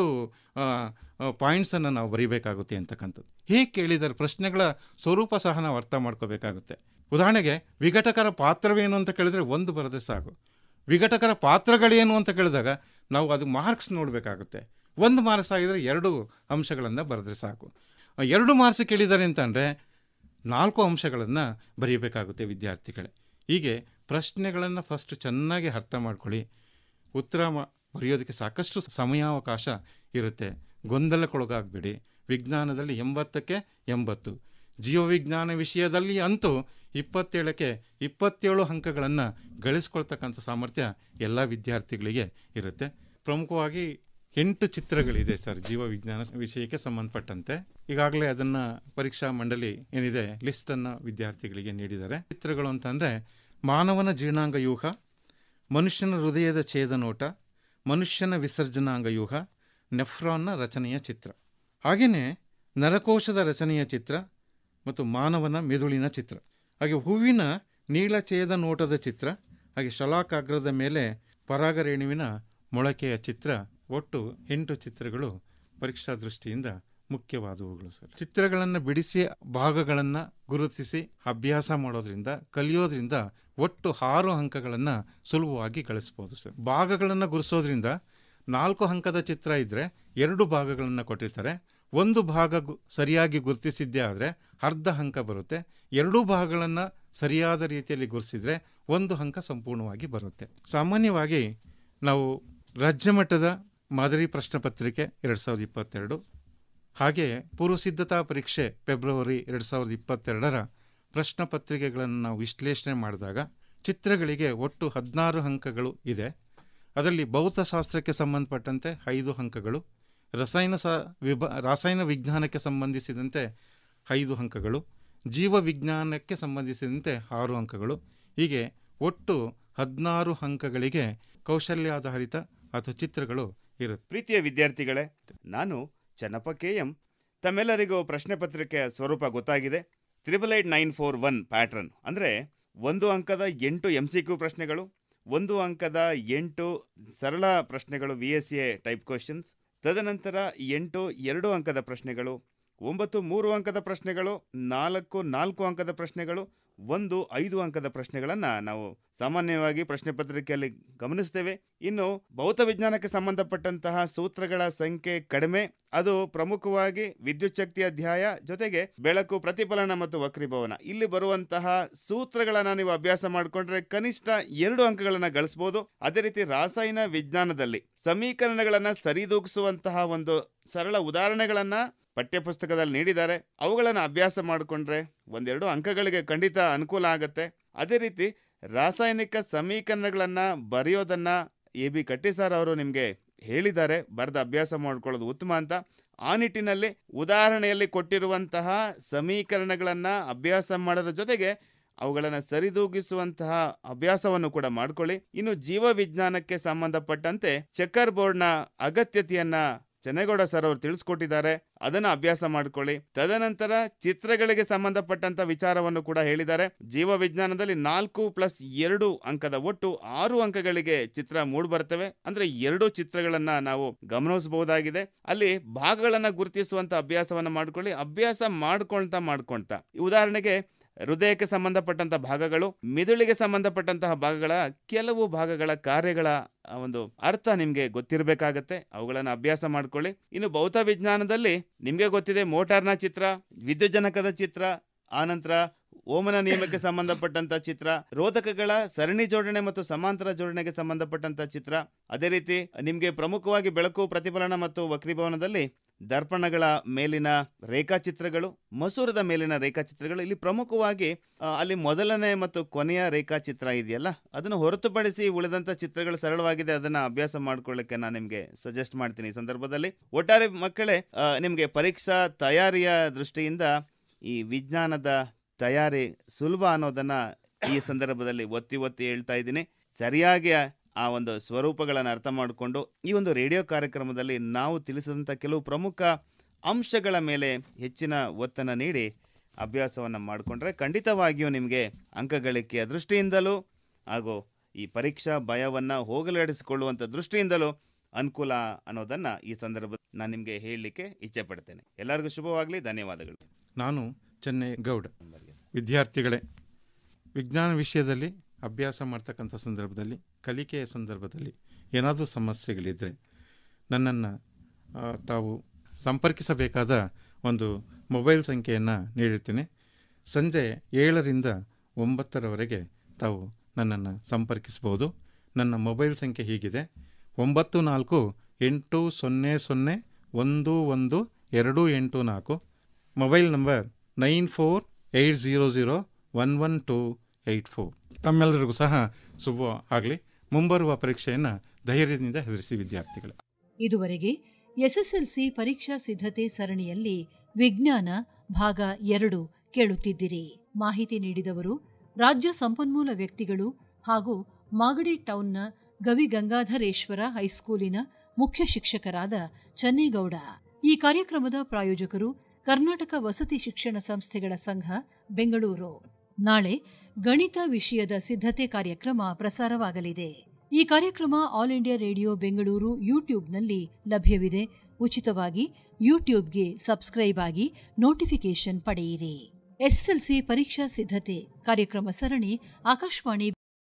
ಪಾಯಿಂಟ್ಸನ್ನು ನಾವು ಬರೀಬೇಕಾಗುತ್ತೆ ಅಂತಕ್ಕಂಥದ್ದು ಹೇಗೆ ಕೇಳಿದರೆ ಪ್ರಶ್ನೆಗಳ ಸ್ವರೂಪ ಸಹ ನಾವು ಅರ್ಥ ಮಾಡ್ಕೋಬೇಕಾಗುತ್ತೆ ಉದಾಹರಣೆಗೆ ವಿಘಟಕರ ಪಾತ್ರವೇನು ಅಂತ ಕೇಳಿದರೆ ಒಂದು ಬರೆದ್ರೆ ಸಾಕು ವಿಘಟಕರ ಪಾತ್ರಗಳೇನು ಅಂತ ಕೇಳಿದಾಗ ನಾವು ಅದು ಮಾರ್ಕ್ಸ್ ನೋಡಬೇಕಾಗುತ್ತೆ ಒಂದು ಮಾರ್ಕ್ಸ್ ಆಗಿದರೆ ಎರಡು ಅಂಶಗಳನ್ನು ಬರೆದ್ರೆ ಸಾಕು ಆ, ಎರಡು ಮಾರ್ಕ್ಸ್ ಕೇಳಿದ್ದಾರೆ ಅಂತಂದರೆ ನಾಲ್ಕು ಅಂಶಗಳನ್ನು ಬರೀಬೇಕಾಗುತ್ತೆ ವಿದ್ಯಾರ್ಥಿಗಳೇ ಹೀಗೆ ಪ್ರಶ್ನೆಗಳನ್ನು ಫಸ್ಟ್ ಚೆನ್ನಾಗಿ ಅರ್ಥ ಮಾಡ್ಕೊಳ್ಳಿ ಉತ್ತರ ಮಾ ಬರೆಯೋದಕ್ಕೆ ಸಾಕಷ್ಟು ಸಮಯಾವಕಾಶ ಇರುತ್ತೆ ಗೊಂದಲಕ್ಕೊಳಗಾಗಬೇಡಿ ವಿಜ್ಞಾನದಲ್ಲಿ ಎಂಬತ್ತಕ್ಕೆ ಎಂಬತ್ತು ಜೀವವಿಜ್ಞಾನ ವಿಷಯದಲ್ಲಿ ಅಂತೂ ಇಪ್ಪತ್ತೇಳಕ್ಕೆ ಇಪ್ಪತ್ತೇಳು ಅಂಕಗಳನ್ನು ಗಳಿಸ್ಕೊಳ್ತಕ್ಕಂಥ ಸಾಮರ್ಥ್ಯ ಎಲ್ಲ ವಿದ್ಯಾರ್ಥಿಗಳಿಗೆ ಇರುತ್ತೆ ಪ್ರಮುಖವಾಗಿ ಎಂಟು ಚಿತ್ರಗಳಿದೆ ಸರ್ ಜೀವವಿಜ್ಞಾನ ವಿಷಯಕ್ಕೆ ಸಂಬಂಧಪಟ್ಟಂತೆ ಈಗಾಗಲೇ ಅದನ್ನು ಪರೀಕ್ಷಾ ಮಂಡಳಿ ಏನಿದೆ ಲಿಸ್ಟನ್ನು ವಿದ್ಯಾರ್ಥಿಗಳಿಗೆ ನೀಡಿದ್ದಾರೆ ಚಿತ್ರಗಳು ಅಂತಂದರೆ ಮಾನವನ ಜೀರ್ಣಾಂಗ ವ್ಯೂಹ ಮನುಷ್ಯನ ಹೃದಯದ ಛೇದನೋಟ ಮನುಷ್ಯನ ವಿಸರ್ಜನಾಂಗ ವ್ಯೂಹ ನೆಫ್ರಾನ್ನ ರಚನೆಯ ಚಿತ್ರ ಹಾಗೆಯೇ ನರಕೋಶದ ರಚನೆಯ ಚಿತ್ರ ಮತ್ತು ಮಾನವನ ಮೆದುಳಿನ ಚಿತ್ರ ಹಾಗೆ ಹೂವಿನ ನೀಲಛೇದ ನೋಟದ ಚಿತ್ರ ಹಾಗೆ ಶಲಾಕಾಗ್ರದ ಮೇಲೆ ಪರಾಗರೇಣುವಿನ ಮೊಳಕೆಯ ಚಿತ್ರ ಒಟ್ಟು ಎಂಟು ಚಿತ್ರಗಳು ಪರೀಕ್ಷಾ ದೃಷ್ಟಿಯಿಂದ ಮುಖ್ಯವಾದವುಗಳು ಸರ್ ಚಿತ್ರಗಳನ್ನು ಬಿಡಿಸಿ ಭಾಗಗಳನ್ನು ಗುರುತಿಸಿ ಅಭ್ಯಾಸ ಮಾಡೋದ್ರಿಂದ ಕಲಿಯೋದ್ರಿಂದ ಒಟ್ಟು ಆರು ಅಂಕಗಳನ್ನು ಸುಲಭವಾಗಿ ಗಳಿಸ್ಬೋದು ಸರ್ ಭಾಗಗಳನ್ನು ಗುರುಸೋದ್ರಿಂದ ನಾಲ್ಕು ಅಂಕದ ಚಿತ್ರ ಇದ್ದರೆ ಎರಡು ಭಾಗಗಳನ್ನು ಕೊಟ್ಟಿರ್ತಾರೆ ಒಂದು ಭಾಗ ಗು- ಸರಿಯಾಗಿ ಗುರುತಿಸಿದ್ದೇ ಆದರೆ ಅರ್ಧ ಅಂಕ ಬರುತ್ತೆ ಎರಡೂ ಭಾಗಗಳನ್ನು ಸರಿಯಾದ ರೀತಿಯಲ್ಲಿ ಗುರುತಿಸಿದ್ರೆ ಒಂದು ಅಂಕ ಸಂಪೂರ್ಣವಾಗಿ ಬರುತ್ತೆ ಸಾಮಾನ್ಯವಾಗಿ ನಾವು ರಾಜ್ಯ ಮಟ್ಟದ ಮಾದರಿ ಪ್ರಶ್ನೆ ಪತ್ರಿಕೆ ಎರಡು ಸಾವಿರದ ಇಪ್ಪತ್ತೆರಡು ಹಾಗೆ ಪೂರ್ವಸಿದ್ಧತಾ ಪರೀಕ್ಷೆ ಫೆಬ್ರವರಿ ಎರಡು ಸಾವಿರದ ಇಪ್ಪತ್ತೆರಡರ ಪ್ರಶ್ನೆ ಪತ್ರಿಕೆಗಳನ್ನು ನಾವು ವಿಶ್ಲೇಷಣೆ ಮಾಡಿದಾಗ ಚಿತ್ರಗಳಿಗೆ ಒಟ್ಟು ಹದಿನಾರು ಅಂಕಗಳು ಇದೆ ಅದರಲ್ಲಿ ಭೌತಶಾಸ್ತ್ರಕ್ಕೆ ಸಂಬಂಧಪಟ್ಟಂತೆ ಐದು ಅಂಕಗಳು ರಸಾಯನ ಸ ವಿಭ ರಾಸಾಯನ ವಿಜ್ಞಾನಕ್ಕೆ ಸಂಬಂಧಿಸಿದಂತೆ ಐದು ಅಂಕಗಳು ಜೀವ ವಿಜ್ಞಾನಕ್ಕೆ ಸಂಬಂಧಿಸಿದಂತೆ ಆರು ಅಂಕಗಳು ಹೀಗೆ ಒಟ್ಟು ಹದಿನಾರು ಅಂಕಗಳಿಗೆ ಕೌಶಲ್ಯಾಧಾರಿತ ಅಥವಾ ಚಿತ್ರಗಳು ಇರುತ್ತೆ ಪ್ರೀತಿಯ ವಿದ್ಯಾರ್ಥಿಗಳೇ ನಾನು ಚನ್ನಪ್ಪ ಕೆ ಎಂ ತಮ್ಮೆಲ್ಲರಿಗೂ ಪ್ರಶ್ನೆ ಪತ್ರಿಕೆಯ ಸ್ವರೂಪ ಗೊತ್ತಾಗಿದೆ triple eight nine four one pattern ಅಂದರೆ ಒಂದು ಅಂಕದ ಎಂಟು ಎಮ್ ಸಿ ಕ್ಯೂ ಪ್ರಶ್ನೆಗಳು ಒಂದು ಅಂಕದ ಎಂಟು ಸರಳ ಪ್ರಶ್ನೆಗಳು V S A type questions ತದನಂತರ ಎಂಟು ಎರಡು ಅಂಕದ ಪ್ರಶ್ನೆಗಳು ಒಂಬತ್ತು ಮೂರು ಅಂಕದ ಪ್ರಶ್ನೆಗಳು ನಾಲ್ಕು ನಾಲ್ಕು ಅಂಕದ ಪ್ರಶ್ನೆಗಳು ಒಂದು ಐದು ಅಂಕದ ಪ್ರಶ್ನೆಗಳನ್ನು ನಾವು ಸಾಮಾನ್ಯವಾಗಿ ಪ್ರಶ್ನೆ ಪತ್ರಿಕೆಯಲ್ಲಿ ಗಮನಿಸ್ತೇವೆ ಇನ್ನು ಭೌತ ವಿಜ್ಞಾನಕ್ಕೆ ಸಂಬಂಧಪಟ್ಟಂತಹ ಸೂತ್ರಗಳ ಸಂಖ್ಯೆ ಕಡಿಮೆ ಅದು ಪ್ರಮುಖವಾಗಿ ವಿದ್ಯುತ್ ಶಕ್ತಿ ಅಧ್ಯಾಯ ಜೊತೆಗೆ ಬೆಳಕು ಪ್ರತಿಫಲನ ಮತ್ತು ವಕ್ರೀಭವನ ಇಲ್ಲಿ ಬರುವಂತಹ ಸೂತ್ರಗಳನ್ನ ನೀವು ಅಭ್ಯಾಸ ಮಾಡಿಕೊಂಡ್ರೆ ಕನಿಷ್ಠ ಎರಡು ಅಂಕಗಳನ್ನ ಗಳಿಸಬಹುದು ಅದೇ ರೀತಿ ರಾಸಾಯನ ವಿಜ್ಞಾನದಲ್ಲಿ ಸಮೀಕರಣಗಳನ್ನ ಸರಿದೂಗಿಸುವಂತಹ ಒಂದು ಸರಳ ಉದಾಹರಣೆಗಳನ್ನ ಪಠ್ಯಪುಸ್ತಕದಲ್ಲಿ ನೀಡಿದ್ದಾರೆ ಅವುಗಳನ್ನು ಅಭ್ಯಾಸ ಮಾಡಿಕೊಂಡ್ರೆ ಒಂದೆರಡು ಅಂಕಗಳಿಗೆ ಖಂಡಿತ ಅನುಕೂಲ ಆಗುತ್ತೆ ಅದೇ ರೀತಿ ರಾಸಾಯನಿಕ ಸಮೀಕರಣಗಳನ್ನು ಬರೆಯೋದನ್ನ ಎ ಬಿ ಕಟ್ಟಿಸಾರ್ ಅವರು ನಿಮಗೆ ಹೇಳಿದ್ದಾರೆ ಬರೆದು ಅಭ್ಯಾಸ ಮಾಡ್ಕೊಳ್ಳೋದು ಉತ್ತಮ ಅಂತ ಆ ನಿಟ್ಟಿನಲ್ಲಿ ಉದಾಹರಣೆಯಲ್ಲಿ ಕೊಟ್ಟಿರುವಂತಹ ಸಮೀಕರಣಗಳನ್ನು ಅಭ್ಯಾಸ ಮಾಡೋದ್ರ ಜೊತೆಗೆ ಅವುಗಳನ್ನು ಸರಿದೂಗಿಸುವಂತಹ ಅಭ್ಯಾಸವನ್ನು ಕೂಡ ಮಾಡ್ಕೊಳ್ಳಿ ಇನ್ನು ಜೀವ ವಿಜ್ಞಾನಕ್ಕೆ ಸಂಬಂಧಪಟ್ಟಂತೆ ಚೆಕ್ಕರ್ ಬೋರ್ಡ್ನ ಅಗತ್ಯತೆಯನ್ನ ಚೆನ್ನೇಗೌಡ ಸರ್ ಅವರು ತಿಳಿಸ್ಕೊಟ್ಟಿದ್ದಾರೆ ಅದನ್ನ ಅಭ್ಯಾಸ ಮಾಡ್ಕೊಳ್ಳಿ ತದನಂತರ ಚಿತ್ರಗಳಿಗೆ ಸಂಬಂಧಪಟ್ಟಂತ ವಿಚಾರವನ್ನು ಕೂಡ ಹೇಳಿದ್ದಾರೆ ಜೀವ ವಿಜ್ಞಾನದಲ್ಲಿ ನಾಲ್ಕು ಪ್ಲಸ್ ಎರಡು ಅಂಕದ ಒಟ್ಟು ಆರು ಅಂಕಗಳಿಗೆ ಚಿತ್ರ ಮೂಡ್ ಬರ್ತವೆ ಅಂದ್ರೆ ಎರಡು ಚಿತ್ರಗಳನ್ನ ನಾವು ಗಮನಿಸಬಹುದಾಗಿದೆ ಅಲ್ಲಿ ಭಾಗಗಳನ್ನ ಗುರುತಿಸುವಂತ ಅಭ್ಯಾಸವನ್ನ ಮಾಡ್ಕೊಳ್ಳಿ ಅಭ್ಯಾಸ ಮಾಡ್ಕೊಳ್ತಾ ಮಾಡ್ಕೊಳ್ತಾ ಈ ಉದಾಹರಣೆಗೆ ಹೃದಯಕ್ಕೆ ಸಂಬಂಧಪಟ್ಟಂತ ಭಾಗಗಳು ಮಿದುಳಿಗೆ ಸಂಬಂಧಪಟ್ಟಂತಹ ಭಾಗಗಳ ಕೆಲವು ಭಾಗಗಳ ಕಾರ್ಯಗಳ ಆ ಒಂದು ಅರ್ಥ ನಿಮಗೆ ಗೊತ್ತಿರಬೇಕಾಗತ್ತೆ ಅವುಗಳನ್ನು ಅಭ್ಯಾಸ ಮಾಡ್ಕೊಳ್ಳಿ ಇನ್ನು ಭೌತ ವಿಜ್ಞಾನದಲ್ಲಿ ನಿಮಗೆ ಗೊತ್ತಿದೆ ಮೋಟಾರ್ನ ಚಿತ್ರ ವಿದ್ಯುಜ್ಜನಕದ ಚಿತ್ರ ಆನಂತರ ಓಮನ ನಿಯಮಕ್ಕೆ ಸಂಬಂಧಪಟ್ಟಂತ ಚಿತ್ರ ರೋಧಕಗಳ ಸರಣಿ ಜೋಡಣೆ ಮತ್ತು ಸಮಾಂತರ ಜೋಡಣೆಗೆ ಸಂಬಂಧಪಟ್ಟಂತ ಚಿತ್ರ ಅದೇ ರೀತಿ ನಿಮಗೆ ಪ್ರಮುಖವಾಗಿ ಬೆಳಕು ಪ್ರತಿಫಲನ ಮತ್ತು ವಕ್ರೀಭವನದಲ್ಲಿ ದರ್ಪಣಗಳ ಮೇಲಿನ ರೇಖಾಚಿತ್ರಗಳು ಮಸೂರದ ಮೇಲಿನ ರೇಖಾಚಿತ್ರಗಳು ಇಲ್ಲಿ ಪ್ರಮುಖವಾಗಿ ಆ, ಅಲ್ಲಿ ಮೊದಲನೇ ಮತ್ತು ಕೊನೆಯ ರೇಖಾಚಿತ್ರ ಇದೆಯಲ್ಲ ಅದನ್ನು ಹೊರತುಪಡಿಸಿ ಉಳಿದಂಥ ಚಿತ್ರಗಳು ಸರಳವಾಗಿದೆ ಅದನ್ನು ಅಭ್ಯಾಸ ಮಾಡ್ಕೊಳ್ಳಿಕ್ಕೆ ನಾನು ನಿಮಗೆ ಸಜೆಸ್ಟ್ ಮಾಡ್ತೀನಿ ಈ ಸಂದರ್ಭದಲ್ಲಿ ಒಟ್ಟಾರೆ ಮಕ್ಕಳೇ ಆ, ನಿಮಗೆ ಪರೀಕ್ಷಾ ತಯಾರಿಯ ದೃಷ್ಟಿಯಿಂದ ಈ ವಿಜ್ಞಾನದ ತಯಾರಿ ಸುಲಭ ಅನ್ನೋದನ್ನ ಈ ಸಂದರ್ಭದಲ್ಲಿ ಒತ್ತಿ ಒತ್ತಿ ಹೇಳ್ತಾ ಇದ್ದೀನಿ ಸರಿಯಾಗಿ ಆ ಒಂದು ಸ್ವರೂಪಗಳನ್ನು ಅರ್ಥ ಮಾಡಿಕೊಂಡು ಈ ಒಂದು ರೇಡಿಯೋ ಕಾರ್ಯಕ್ರಮದಲ್ಲಿ ನಾವು ತಿಳಿಸಿದಂಥ ಕೆಲವು ಪ್ರಮುಖ ಅಂಶಗಳ ಮೇಲೆ ಹೆಚ್ಚಿನ ಒತ್ತನ್ನು ನೀಡಿ ಅಭ್ಯಾಸವನ್ನು ಮಾಡಿಕೊಂಡ್ರೆ ಖಂಡಿತವಾಗಿಯೂ ನಿಮಗೆ ಅಂಕ ಗಳಿಕೆಯ ದೃಷ್ಟಿಯಿಂದಲೂ ಹಾಗೂ ಈ ಪರೀಕ್ಷಾ ಭಯವನ್ನು ಹೋಗಲಾಡಿಸಿಕೊಳ್ಳುವಂಥ ದೃಷ್ಟಿಯಿಂದಲೂ ಅನುಕೂಲ ಅನ್ನೋದನ್ನು ಈ ಸಂದರ್ಭ ನಾನು ನಿಮಗೆ ಹೇಳಲಿಕ್ಕೆ ಇಚ್ಛೆ ಪಡ್ತೇನೆ ಎಲ್ಲರಿಗೂ ಶುಭವಾಗಲಿ ಧನ್ಯವಾದಗಳು ನಾನು ಚೆನ್ನೈ ಗೌಡ್ ವಿದ್ಯಾರ್ಥಿಗಳೇ ವಿಜ್ಞಾನ ವಿಷಯದಲ್ಲಿ ಅಭ್ಯಾಸ ಮಾಡ್ತಕ್ಕಂಥ ಸಂದರ್ಭದಲ್ಲಿ ಕಲಿಕೆಯ ಸಂದರ್ಭದಲ್ಲಿ ಏನಾದರೂ ಸಮಸ್ಯೆಗಳಿದ್ದರೆ ನನ್ನನ್ನು ತಾವು ಸಂಪರ್ಕಿಸಬೇಕಾದ ಒಂದು ಮೊಬೈಲ್ ಸಂಖ್ಯೆಯನ್ನು ನೀಡಿರ್ತೀನಿ ಸಂಜೆ ಏಳರಿಂದ ಒಂಬತ್ತರವರೆಗೆ ತಾವು ನನ್ನನ್ನು ಸಂಪರ್ಕಿಸ್ಬೋದು ನನ್ನ ಮೊಬೈಲ್ ಸಂಖ್ಯೆ ಹೀಗಿದೆ ಒಂಬತ್ತು ನಾಲ್ಕು ಎಂಟು ಸೊನ್ನೆ ಸೊನ್ನೆ ಒಂದು ಒಂದು ಎರಡು ಎಂಟು ನಾಲ್ಕು mobile number nine four eight zero zero one one two eight four ತಮ್ಮೆಲ್ಲರಿಗೂ ಸಹ ಶುಭ ಆಗಲಿ ಮುಂಬರುವ ಪರೀಕ್ಷೆಯನ್ನು ಧೈರ್ಯದಿಂದ ಹೆದರಿಸಿ ವಿದ್ಯಾರ್ಥಿಗಳು ಇದುವರೆಗೆ ಎಸ್ಎಸ್ಎಲ್ಸಿ ಪರೀಕ್ಷಾ ಸಿದ್ಧತೆ ಸರಣಿಯಲ್ಲಿ ವಿಜ್ಞಾನ ಭಾಗ ಎರಡು ಕೇಳುತ್ತಿದ್ದಿರಿ ಮಾಹಿತಿ ನೀಡಿದವರು ರಾಜ್ಯ ಸಂಪನ್ಮೂಲ ವ್ಯಕ್ತಿಗಳು ಹಾಗೂ ಮಾಗಡಿ ಟೌನ್ನ ಗವಿ ಗಂಗಾಧರೇಶ್ವರ ಹೈಸ್ಕೂಲಿನ ಮುಖ್ಯ ಶಿಕ್ಷಕರಾದ ಚನ್ನೇಗೌಡ ಈ ಕಾರ್ಯಕ್ರಮದ ಪ್ರಾಯೋಜಕರು ಕರ್ನಾಟಕ ವಸತಿ ಶಿಕ್ಷಣ ಸಂಸ್ಥೆಗಳ ಸಂಘ ಬೆಂಗಳೂರು ನಾಳೆ ಗಣಿತ ವಿಷಯದ ಸಿದ್ಧತೆ ಕಾರ್ಯಕ್ರಮ ಪ್ರಸಾರವಾಗಲಿದೆ ಈ ಕಾರ್ಯಕ್ರಮ ಆಲ್ ಇಂಡಿಯಾ ರೇಡಿಯೋ ಬೆಂಗಳೂರು ಯೂಟ್ಯೂಬ್ನಲ್ಲಿ ಲಭ್ಯವಿದೆ ಉಚಿತವಾಗಿ ಯೂಟ್ಯೂಬ್ಗೆ ಸಬ್ಸ್ಕ್ರೈಬ್ ಆಗಿ ನೋಟಿಫಿಕೇಶನ್ ಪಡೆಯಿರಿ ಎಸ್ಎಸ್ಎಲ್ಸಿ ಪರೀಕ್ಷಾ ಸಿದ್ಧತೆ ಕಾರ್ಯಕ್ರಮ ಸರಣಿ ಆಕಾಶವಾಣಿ